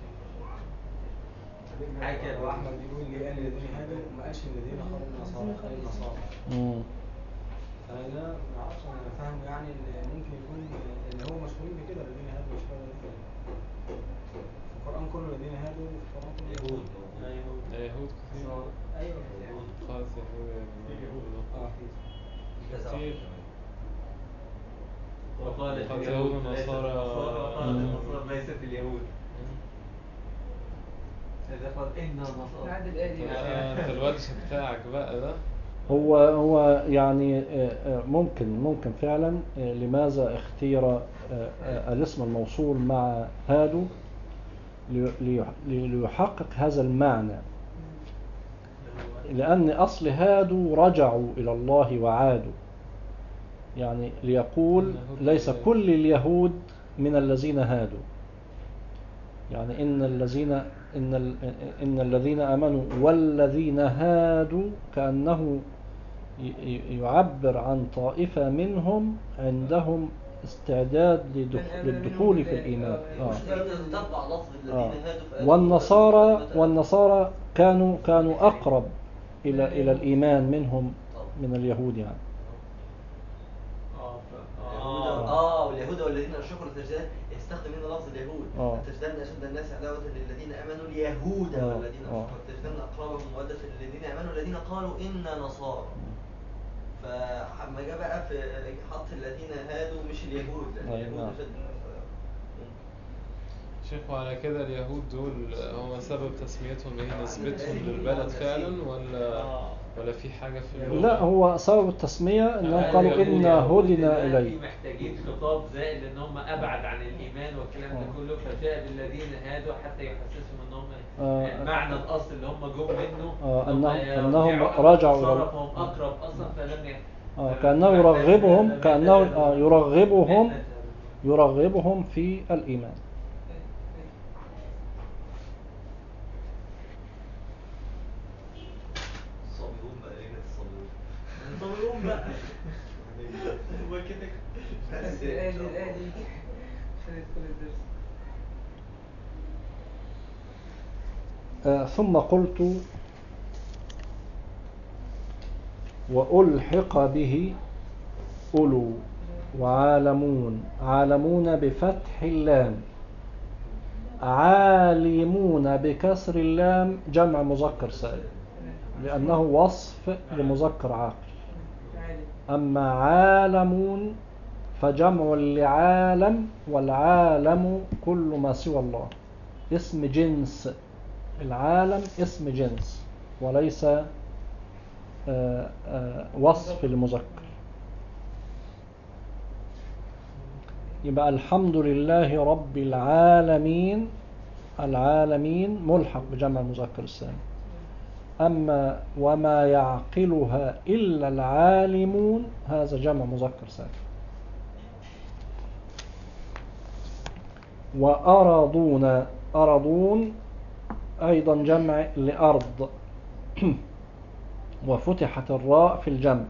حاجه هو أحمد بيقول لي قال الذين هادوا ما قالش الذين قالوا النصارى قال النصارى مم. فأنا ده ما أعرفش أنا فاهمه يعني اللي ممكن يكون اللي هو مشهورين بكده الذين هادوا مش فاهم كده في القرآن كله الذين هادوا في القرآن كله يهود يهود كتير أيوه خالص يهود اه كتير وقالت قالت اليهود اليهود ليست والنصارى- النصارى مم. وقالت النصارى ليست اليهود إذا قال إن النصارى نعد الآية دي آه، انت الوجه بتاعك بقى ده هو هو يعني آه، آه، ممكن ممكن فعلا آه، لماذا اختير آه، آه، الاسم الموصول مع هادو لي- لي- ليحقق هذا المعنى لأن أصل هادوا رجعوا إلى الله وعادوا يعني ليقول ليس كل اليهود من الذين هادوا يعني إن الذين إن ال- إن الذين آمنوا والذين هادوا كأنه ي- ي- يعبر عن طائفة منهم عندهم استعداد لدخ- من- للدخول منهم في ال- الإيمان آه، آه. مش لازم تتبع لفظ الذين آه. هادوا في آيات والنصارى مثلا. والنصارى كانوا كانوا أقرب إلى إلى الإيمان منهم من اليهود يعني اه ف- اليهود اه اه واليهود والذين اشركوا التجديد يستخدم هنا لفظ اليهود آه. تجدن اشد الناس عداوه للذين امنوا اليهود آه. والذين آه. اشركوا تجدن اقربهم موده للذين امنوا الذين قالوا انا نصارى فلما جاء بقى في حط الذين هادوا مش اليهود لان أي اليهود نعم. اشد الناس شيخ وعلى كده اليهود دول هو سبب تسميتهم ايه نسبتهم للبلد فعلا ولا آه. ولا في حاجة في اللغة؟ لا هو سبب التسمية أنهم آه، قالوا اليهود- إنا اليهود هدنا دلوقتي إليه محتاجين خطاب زائد ان هم ابعد عن الايمان والكلام ده آه. كله فجاء بالذين هادوا حتى يحسسهم ان هم آه. معنى الاصل اللي هم جم منه آه، إن هم أنهم- يرجعوا أنهم عن رجعوا إلى- النصارى فهم اقرب اصلا فلم ي- آه، فلم كأنه يحتاج يرغبهم هذا كأنه مهنة- آه، يرغبهم مهنة. يرغبهم في الإيمان الصابرون بقى ايه الصابرون صبرهم بقى هو كده بس الآية دي الآية دي عشان يدخل الدرس آه، ثم قلت وألحق به أولو وعالمون عالمون بفتح اللام عالمون بكسر اللام جمع مذكر سالم لأنه وصف لمذكر عاقل عادي أما عالمون فجمع لعالم والعالم كل ما سوى الله اسم جنس العالم اسم جنس وليس آه، آه، وصف المذكر يبقى الحمد لله رب العالمين العالمين ملحق بجمع المذكر السالم أما وما يعقلها إلا العالمون هذا جمع مذكر سالم وأرضون أرضون أيضا جمع لأرض وفتحت الراء في الجمع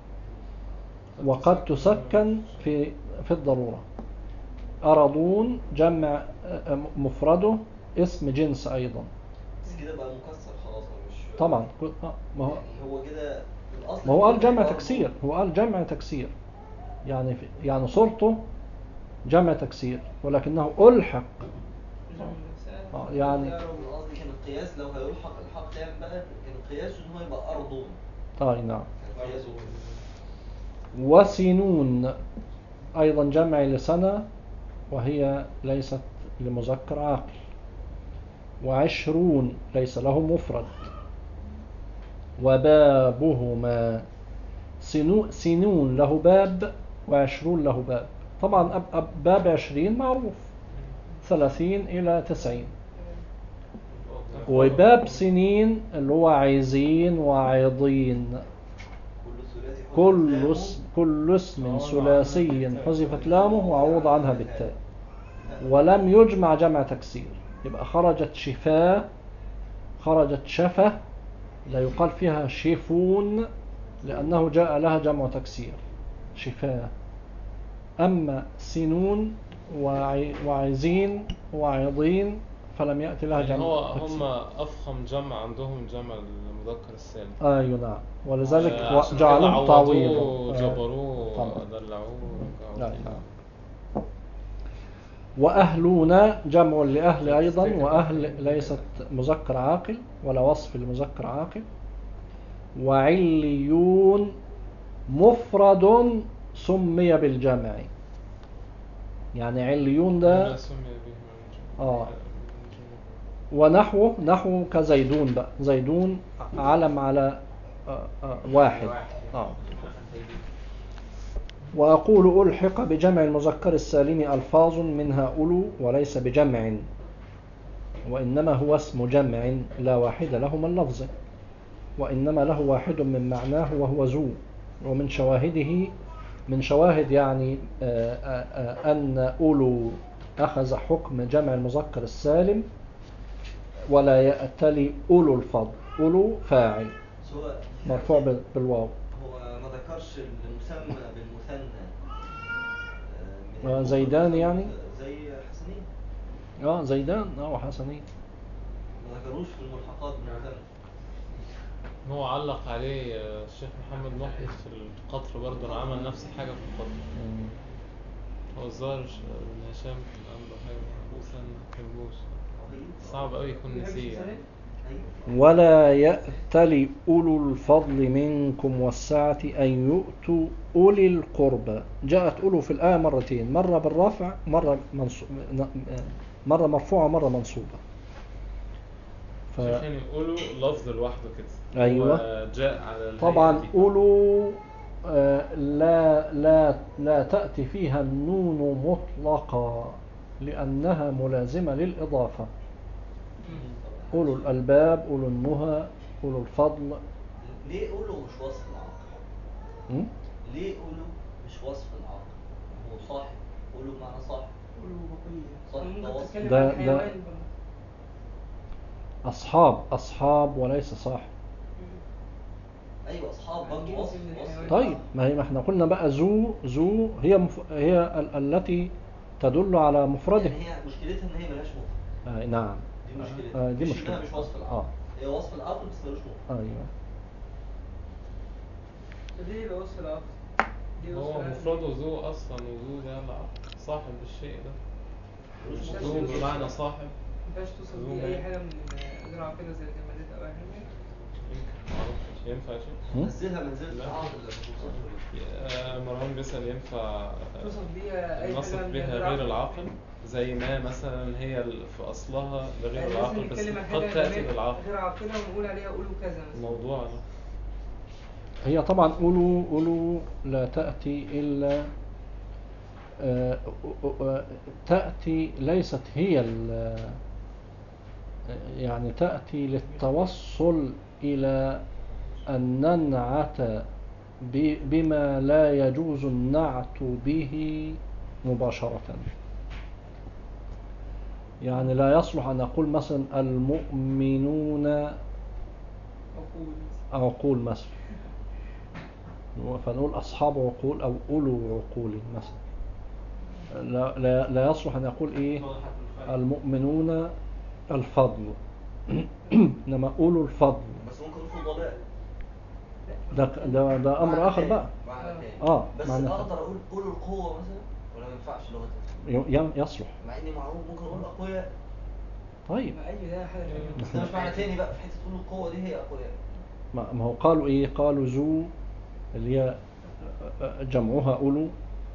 وقد تسكن في في الضرورة أرضون جمع آه، مفرده اسم جنس أيضا بس كده بقى مكسر خلاص هو مش طبعا كل- آه، ما هو يعني هو كده الاصل ما هو قال كده جمع برضه- تكسير هو قال جمع تكسير يعني في يعني صورته جمع تكسير ولكنه ألحق آه، يعني أنا قصدي كان القياس لو هيلحق الحق تام بقى كان القياس ان هو يبقى ارضون طيب نعم كان قياسه وسنون أيضا جمع لسنة وهي ليست لمذكر عاقل وعشرون ليس له مفرد وبابهما سنو سنون له باب وعشرون له باب طبعا أب أب باب عشرين معروف ثلاثين إلى تسعين وباب سنين اللي هو عايزين وعيضين كل ثلاثي حذف كل لامه. اسم كل اسم ثلاثي حذفت لامه وعوض عنها بالتاء ولم يجمع جمع تكسير يبقى خرجت شفاه خرجت شفة لا يقال فيها شفون لأنه جاء لها جمع تكسير شفاه أما سنون وعي وعيزين وعيضين فلم يأتي لها يعني جمع هو تكسير هم أفخم جمع عندهم جمع المذكر السالم أي نعم ولذلك آه، عشان كده جعلوه عوضوه تعويضا آه، جبروه طبعا. دلعوه لا نعم وأهلون جمع لأهل أيضا وأهل ليست مذكر عاقل ولا وصف لمذكر عاقل وعليون مفرد سمي بالجمع يعني عليون ده ما سمي به آه. ونحوه نحو كزيدون بقى زيدون علم على آه، آه، واحد آه. وأقول ألحق بجمع المذكر السالم ألفاظ منها أولو وليس بجمع وإنما هو اسم جمع لا واحد له من لفظه وإنما له واحد من معناه وهو ذو ومن شواهده من شواهد يعني آه، آه، آه، أن أولو أخذ حكم جمع المذكر السالم ولا يأتلي أولو الفضل أولو فاعل بس هو مرفوع بال- بالواو هو ما ذكرش المسمى بالمثنى آه، آه، زيدان يعني زي حسنين اه زيدان اه وحسنين ما ذكروش في الملحقات بتاعتنا هو علق عليه آه، الشيخ محمد محي في القطر برضه عمل نفس الحاجة في القطر مم. هو الظاهر ش- ابن هشام كان عنده حاجة بس أنا ما كتبوش صعب أوي يكون نسيه يعني. ولا يأتل أولو الفضل منكم والسعة أن يؤتوا أولي القربى جاءت أولو في الآية مرتين مرة بالرفع مرة منصو... مرة مرفوعة مرة منصوبة ف... شيخ يعني يقولوا لفظ لوحده كده أيوة. هو جاء على الهيئة طبعا دي. أولو آه، لا لا لا تأتي فيها النون مطلقا لأنها ملازمة للإضافة أولو الألباب أولو النهى أولو الفضل ليه قولوا مش وصف العقل؟ م? ليه قولوا مش وصف العقل؟ هو صاحب قولوا بمعنى صاحب قولوا بقية صاحب ده ممكن وصف تتكلم ده- عن ده- حيوان برضه. أصحاب أصحاب وليس صاحب ايوه اصحاب برضه جنس وصف من وصف الحيوان. طيب ما هي ما احنا قلنا بقى ذو ذو هي مف... هي ال... التي تدل على مفرده يعني هي مشكلتها ان هي ملهاش مفرد آه نعم دي مشكلتها آه دي مش مشكلة انها مش وصف العقل اه هي وصف العقل بس ملوش مفرد ايوه فدي يبقى وصف العقل دي وصف هو العقل. مفرده ذو أصلا وذو ده العقل صاحب الشيء ده ملوش مش ذو مفرد. بمعنى صاحب ما ينفعش توصف ذو بيه ما- أي حاجة من غير عقيدة زي الجمالات أو أي حاجة يمكن معرفش ينفع يا شيخ؟ م? نزلها منزلة لا. العقل لما توصف آه، مروان بيسأل ينفع آه، توصف بيها أي نصف حاجة من بها غير العاقل زي ما مثلا هي ال- في أصلها لغير يعني العاقل لازم بس نتكلم عن قد حاجة تأتي غير- بالعقل غير عاقلة ونقول عليها قولوا كذا مثلا الموضوع ده هي طبعا أولو أولو لا تأتي إلا آه، آه، تأتي ليست هي ال- يعني تأتي للتوصل إلى أن ننعت ب- بما لا يجوز النعت به مباشرة يعني لا يصلح أن أقول مثلا المؤمنون عقول عقول مثلا فنقول أصحاب عقول أو أولو عقول مثلا لا, لا, لا يصلح أن يقول إيه المؤمنون الفضل إنما أولو الفضل بس ممكن يكون ضلال ده, ده, ده أمر معنى آخر تاني، بقى معنى تاني آه بس معنى اقدر اقول قولوا القوة مثلا ولا ما ينفعش لغتها ي- يصلح مع اني معروف ممكن اقول اقوياء طيب ما أي ده حاجة تانية. بس ده مش معنى تاني بقى في حتة تقول القوة دي هي اقوياء ما ما هو قالوا إيه قالوا ذو اللي هي جمعها أولو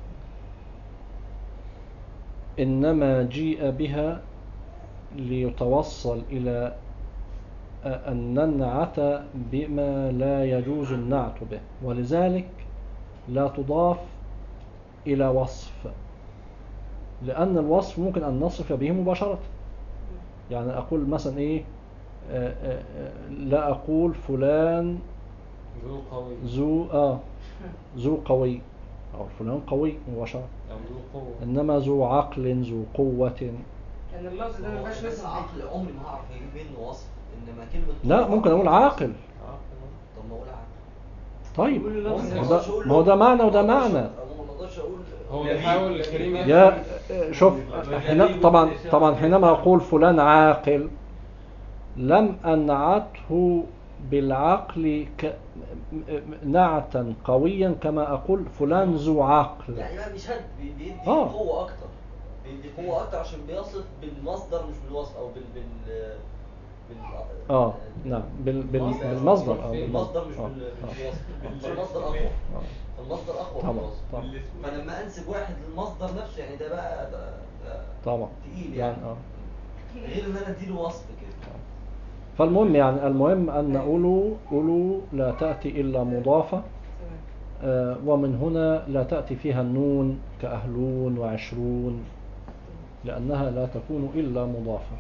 إنما جيء بها ليتوصل إلى أن ننعت بما لا يجوز النعت به ولذلك لا تضاف إلى وصف لأن الوصف ممكن أن نصف به مباشرة يعني أقول مثلا إيه آه، آه، آه، لا أقول فلان ذو قوي ذو آه ذو قوي أو فلان قوي مباشرة أو ذو قوة إنما ذو عقل ذو قوة يعني اللفظ ده ما ينفعش بس نصف بيه. عقل عمري ما هعرف اجيب منه وصف انما كلمة لا قوة ممكن أقول عاقل عقل طب ما اقول عقل طيب قول له لفظ ما ده. ده, ما هو ده معنى وده ما أقدرش- معنى ما اقدرش اقول هو بيحاول الكريم يا شوف حين طبعا طبعا حينما أقول فلان عاقل لم أنعته بالعقل ك... نعتا قويا كما أقول فلان ذو عقل يعني بقى بيشد بي- بيدي آه. قوة أكتر بيدي قوة أكتر عشان بيصف بالمصدر مش بالوصف أو بال بال بال اه نعم بال... بال... بالمصدر اه بالمصدر مش آه، بال- آه، بالوصف فالمصدر أقوى آه. فالمصدر أقوى من طبعا الوصف طبعا فلما أنسب واحد للمصدر نفسه يعني ده بقى ده, ده طبعا تقيل يعني يعني اه غير إن أنا أديله وصف كده فالمهم يعني المهم أن أولو أولو لا تأتي إلا مضافة تمام. آه، ومن هنا لا تأتي فيها النون كأهلون وعشرون لأنها لا تكون إلا مضافة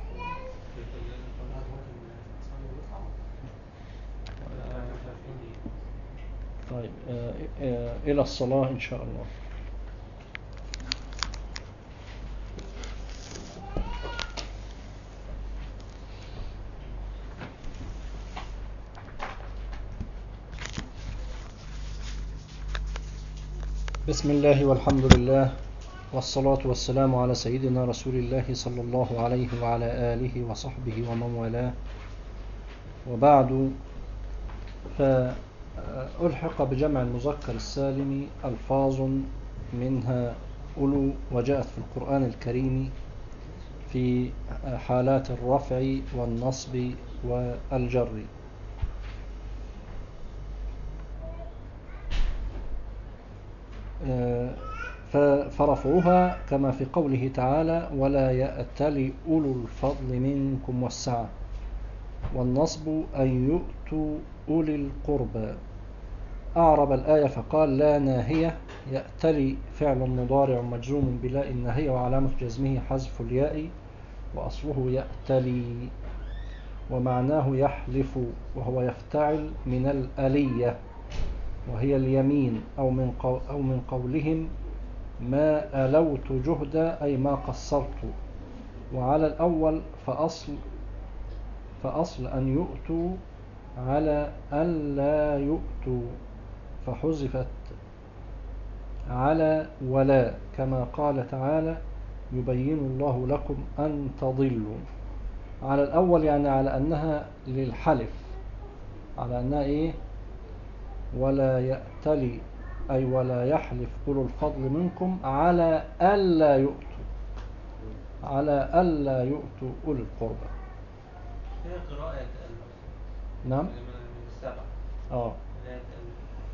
طيب آه، آه، إلى الصلاة إن شاء الله بسم الله والحمد لله والصلاة والسلام على سيدنا رسول الله صلى الله عليه وعلى آله وصحبه ومن والاه وبعد فألحق بجمع المذكر السالم ألفاظ منها أولو وجاءت في القرآن الكريم في حالات الرفع والنصب والجر فرفعها كما في قوله تعالى ولا يأتل أولو الفضل منكم والسعة والنصب أن يؤتوا أولي القربى أعرب الآية فقال لا ناهية يأتلي فعل مضارع مجزوم بلا الناهية وعلامة جزمه حذف الياء وأصله يأتلي ومعناه يحلف وهو يفتعل من الألية وهي اليمين أو من, قو أو من قولهم ما ألوت جهدا أي ما قصرت وعلى الأول فأصل فأصل أن يؤتوا على ألا يؤتوا فحذفت على ولا كما قال تعالى يبين الله لكم أن تضلوا على الأول يعني على أنها للحلف على أنها إيه ولا يأتلي أي ولا يحلف أولو الفضل منكم على ألا يؤتوا على ألا يؤتوا أولي القربى هي قراءة يتألف نعم من من السبع آه لا يتألف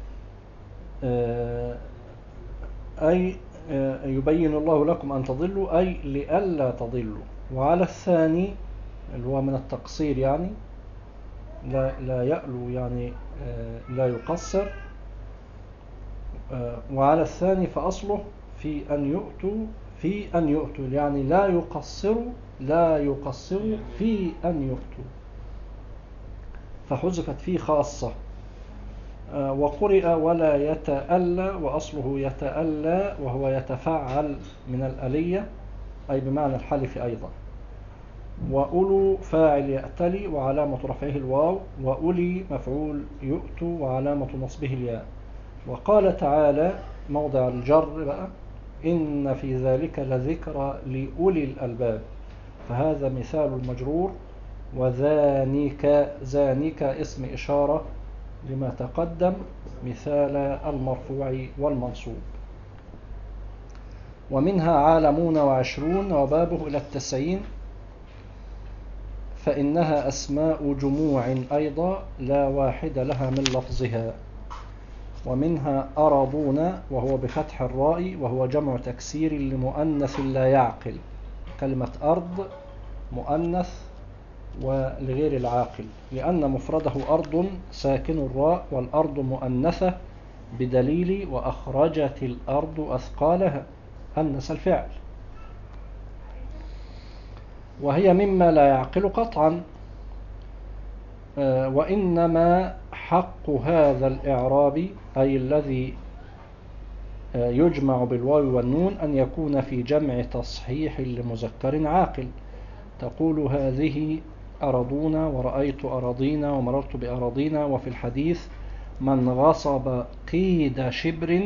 آه، أي آه، يبين الله لكم أن تضلوا أي لئلا تضلوا وعلى الثاني اللي هو من التقصير يعني لا, لا يألو يعني آه، لا يقصر آه، وعلى الثاني فأصله في أن يؤتوا في أن يؤتوا يعني لا يقصروا لا يقصروا في أن يؤتوا فحذفت فيه خاصة آه، وقرئ ولا يتألى وأصله يتألى وهو يتفعل من الألية أي بمعنى الحلف أيضا وأولو فاعل يأتلي وعلامة رفعه الواو وأولي مفعول يؤتوا وعلامة نصبه الياء وقال تعالى موضع الجر بقى إن في ذلك لذكرى لأولي الألباب فهذا مثال المجرور وذانك ذانك اسم إشارة لما تقدم مثال المرفوع والمنصوب ومنها عالمون وعشرون وبابه إلى التسعين فإنها أسماء جموع أيضا لا واحد لها من لفظها ومنها أرضون وهو بفتح الراء وهو جمع تكسير لمؤنث لا يعقل كلمة أرض مؤنث ولغير العاقل لأن مفرده أرض ساكن الراء والأرض مؤنثة بدليل وأخرجت الأرض أثقالها أنس الفعل وهي مما لا يعقل قطعا آه، وإنما حق هذا الإعراب أي الذي آه، يجمع بالواو والنون أن يكون في جمع تصحيح لمذكر عاقل تقول هذه أرضونا ورأيت أراضينا ومررت بأراضينا وفي الحديث من غصب قيد شبر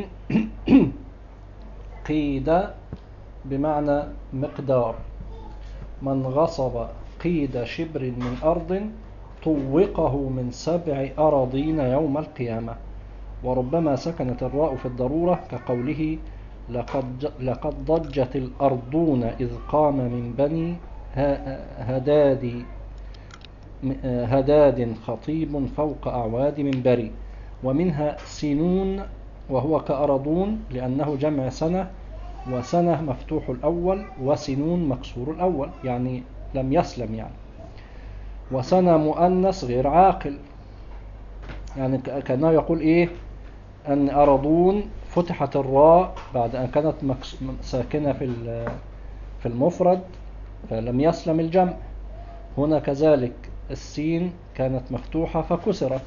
قيد بمعنى مقدار من غصب قيد شبر من أرض طوقه من سبع أراضين يوم القيامة وربما سكنت الراء في الضرورة كقوله لقد, لقد ضجت الأرضون إذ قام من بني هداد هداد خطيب فوق أعواد منبري ومنها سنون وهو كأرضون لأنه جمع سنة وسنة مفتوح الأول وسنون مكسور الأول يعني لم يسلم يعني وسنة مؤنث غير عاقل يعني كأنه يقول إيه أن أرضون فتحت الراء بعد أن كانت ساكنة في في المفرد فلم يسلم الجمع هنا كذلك السين كانت مفتوحة فكسرت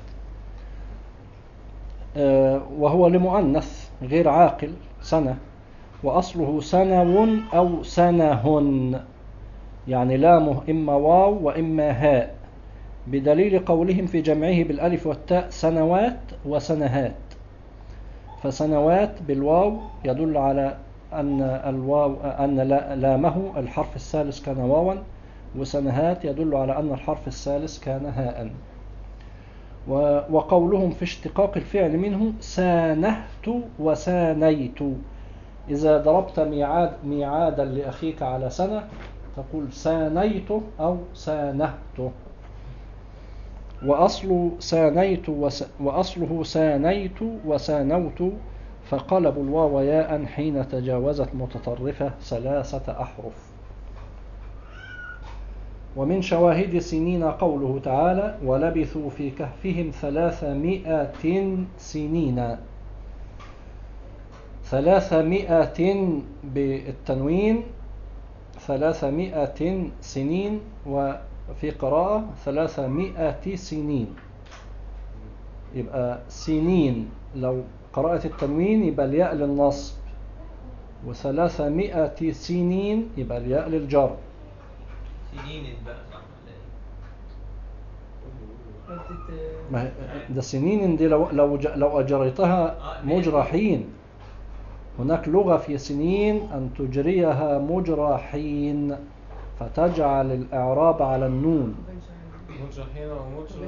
آه، وهو لمؤنث غير عاقل سنة وأصله سنو أو سنهن يعني لامه إما واو وإما هاء بدليل قولهم في جمعه بالألف والتاء سنوات وسنهات فسنوات بالواو يدل على أن الواو أن لا- لامه الحرف الثالث كان واوا وسنهات يدل على أن الحرف الثالث كان هاء و- وقولهم في اشتقاق الفعل منه سانهت وسانيت إذا ضربت ميعاد ميعادا لأخيك على سنة تقول سانيته أو سانهته وأصل سانيت وس وأصله سانيت وسانوت فقلبوا الواو ياء حين تجاوزت متطرفة ثلاثة أحرف ومن شواهد سنين قوله تعالى ولبثوا في كهفهم ثلاثمائة سنين ثلاثمائة بالتنوين ثلاثمائة سنين وفي قراءة ثلاثمائة سنين يبقى سنين لو قرأت التنوين يبقى الياء للنصب وثلاثمائة سنين يبقى الياء للجر سنين بقى صح ولا إيه؟ حتة ما هي- ده سنين دي لو لو ج- لو أجريتها مجرى حين هناك لغة في سنين أن تجريها مجرى حين فتجعل الإعراب على النون ما كانش عندي. مجرى حين ومجرى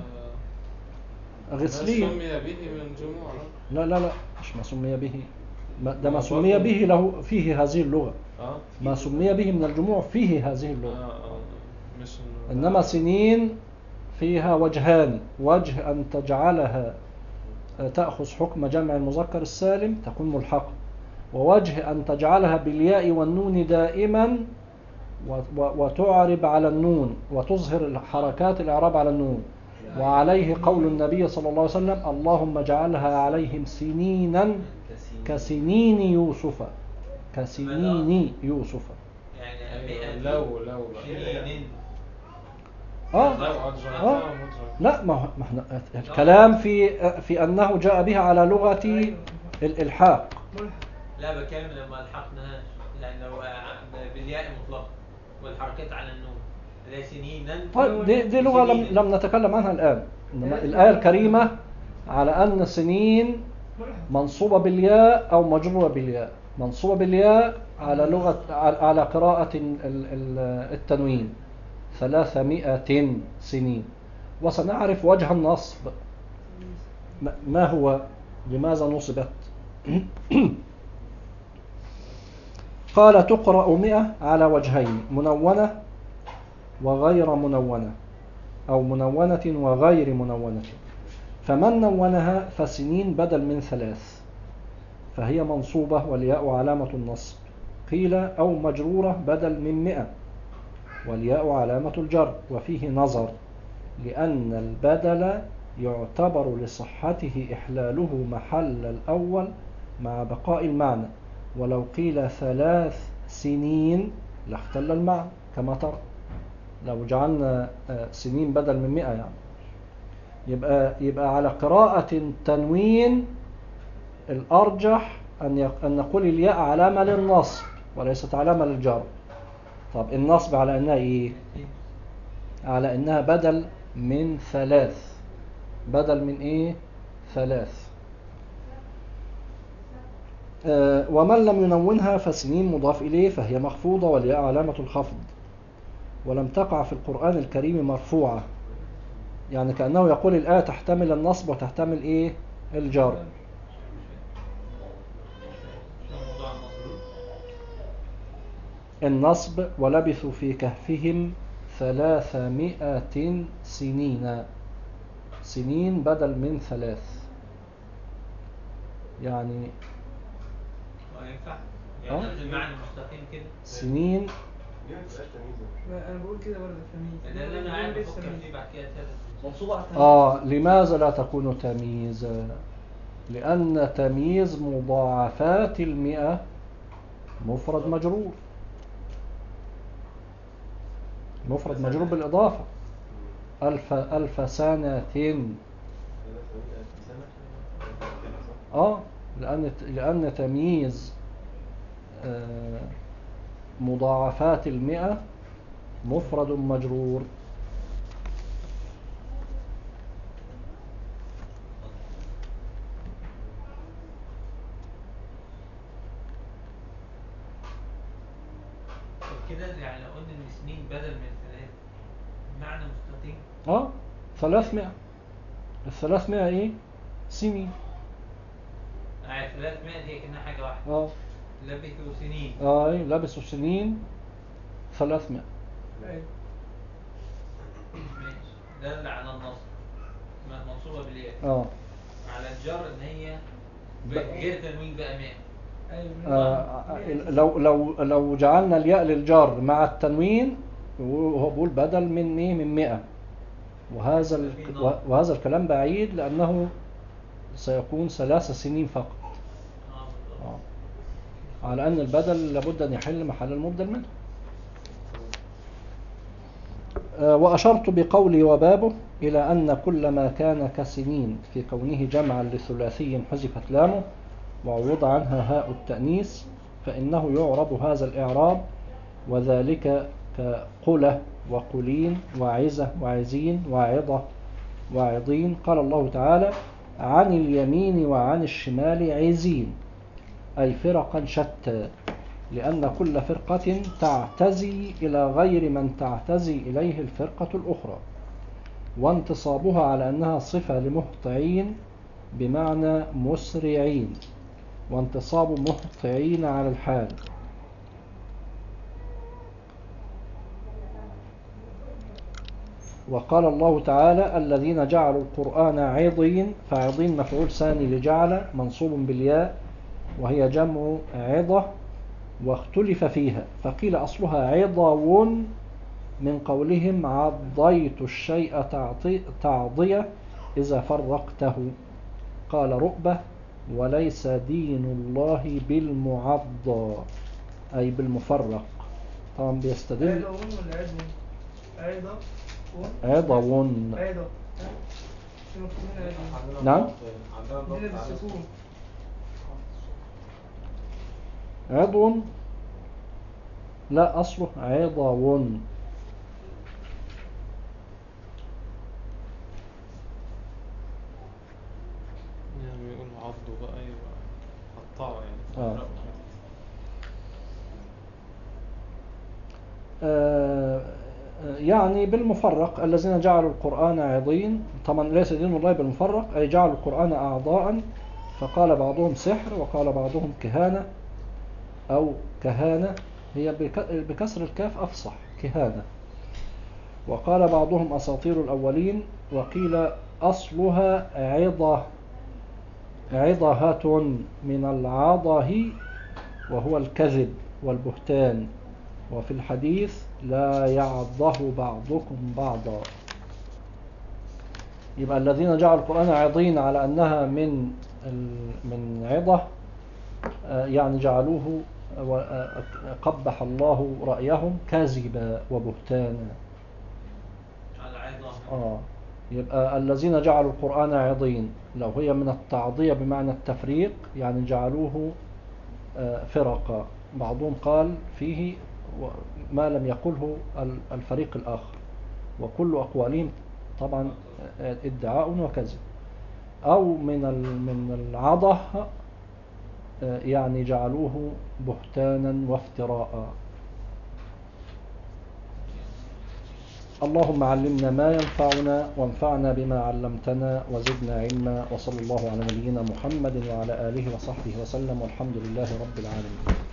غسلين ما سمي به من جموع لا لا لا مش ما سمي به ما- ده ما سمي به له فيه هذه اللغة اه ما سمي به من الجموع فيه هذه اه اللغة اه مش إنه- إنما سنين فيها وجهان وجه أن تجعلها تأخذ حكم جمع المذكر السالم تكون ملحقة ووجه أن تجعلها بالياء والنون دائما و- و- وتعرب على النون وتظهر حركات الإعراب على النون وعليه قول النبي صلى الله عليه وسلم اللهم اجعلها عليهم سنينا كسنين يوسف كسنين يوسف يعني أيوة، مئة لو لو بقى. سنين اه لو أجرى آه. مجرى لا ما هو- ما احنا الكلام في في انه جاء بها على لغه أيوة. الالحاق ملحق لا بكلم لما الحقناهاش يعني لو ع- بالياء مطلقة والحركات على النون لا سنينا طيب دي, دي لغه لم, سنينا. لم نتكلم عنها الان انما الايه الكريمه على ان سنين ملحق منصوبه بالياء او مجروره بالياء منصوبه بالياء على لغه على على قراءه ال- ال- التنوين ثلاثمائة سنين وسنعرف وجه النصب ما- ما هو لماذا نصبت قال تقرأ مئة على وجهين منونة وغير منونة أو منونة وغير منونة فمن نونها فسنين بدل من ثلاث فهي منصوبة والياء علامة النصب قيل أو مجرورة بدل من مئة والياء علامة الجر وفيه نظر لأن البدل يعتبر لصحته إحلاله محل الأول مع بقاء المعنى ولو قيل ثلاث سنين لاختل المعنى كما ترى لو جعلنا آه، سنين بدل من مئة يعني يبقى يبقى على قراءة التنوين الأرجح أن يق- أن نقول الياء علامة للنصب وليست علامة للجر طب النصب على أنها إيه؟ على أنها بدل من ثلاث بدل من إيه؟ ثلاث آه، ومن لم ينونها فسنين مضاف إليه فهي مخفوضة والياء علامة الخفض ولم تقع في القرآن الكريم مرفوعة يعني كأنه يقول الآية تحتمل النصب وتحتمل إيه؟ الجر شو موضوع النصب النصب ولبثوا في كهفهم ثلاثمائة سنين سنين بدل من ثلاث يعني ما ينفع آه. يعني المعنى مستقيم كده سنين ما انا بقول كده برضه تمييز ده اللي انا قاعد بقول بفكر تمييز. فيه بعد كده ثلاث منصوبة على التمييز. آه لماذا لا تكون تمييزا لأن تمييز مضاعفات المئة مفرد مجرور مفرد مجرور بالإضافة ألف ألف سنة آه لأن لأن تمييز آه، مضاعفات المئة مفرد مجرور كده يعني لو قلنا ان سنين بدل من ثلاث معنى مستقيم اه 300 ال 300 ايه سنين يعني 300 دي كأنها حاجة واحدة اه لبثوا سنين اه إيه، لبسوا سنين 300 أيوة. ماشي ده اللي على النصب م- منصوبة بالياء اه على الجر ان هي ب- ب- غير تنوين بقى 100 أيوة. آه، لو لو لو جعلنا الياء للجار مع التنوين وهو بيقول بدل من ايه من 100 وهذا ال... وهذا الكلام بعيد لانه سيكون ثلاث سنين فقط اه بالظبط. آه. على ان البدل لابد ان يحل محل المبدل منه آه، وأشرت بقولي وبابه إلى أن كل ما كان كسنين في كونه جمعا لثلاثي حذفت لامه وعوض عنها هاء التأنيث فإنه يعرب هذا الإعراب وذلك كقلة وقلين وعزة وعزين وعظة وعظين قال الله تعالى عن اليمين وعن الشمال عزين أي فرقا شتى لأن كل فرقة تعتزي إلى غير من تعتزي إليه الفرقة الأخرى وانتصابها على أنها صفة لمهطعين بمعنى مسرعين وانتصاب مهطعين على الحال وقال الله تعالى الذين جعلوا القرآن عضين فعضين مفعول ثاني لجعل منصوب بالياء وهي جمع عضة واختلف فيها فقيل أصلها عضو من قولهم عضيت الشيء تعطي تعضية إذا فرقته قال رؤبة وليس دين الله بالمعضى أي بالمفرق طبعا بيستدل عيدة ون ولا عيدة عيدة ون عضو عيدة في مكتوبين عيدة عندنا نعم. ضغط- عندنا ضغط عندنا على بالسكون عضو لا أصله عضو يعني يقول عضوا بقى يبقى قطعوا يعني آه. فرقوا. آه، يعني بالمفرق الذين جعلوا القرآن عضين طبعا ليس دين الله بالمفرق أي جعلوا القرآن أعضاء فقال بعضهم سحر وقال بعضهم كهانة أو كهانة هي بك- بكسر الكاف أفصح كهانة وقال بعضهم أساطير الأولين وقيل أصلها عضة عضهة من العضه وهو الكذب والبهتان وفي الحديث لا يعضه بعضكم بعضا يبقى الذين جعلوا القرآن عضين على أنها من ال- من عضة آه، يعني جعلوه و- آه، قبح الله رأيهم كذبا وبهتانا على عظة آه يبقى الذين جعلوا القرآن عضين لو هي من التعضية بمعنى التفريق يعني جعلوه آه، فرقا بعضهم قال فيه و- ما لم يقله ال- الفريق الآخر وكل أقوالهم طبعا آه، ادعاء وكذب أو من ال- من العضة آه، يعني جعلوه بهتانا وافتراء اللهم علمنا ما ينفعنا وانفعنا بما علمتنا وزدنا علما وصلى الله على نبينا محمد وعلى آله وصحبه وسلم والحمد لله رب العالمين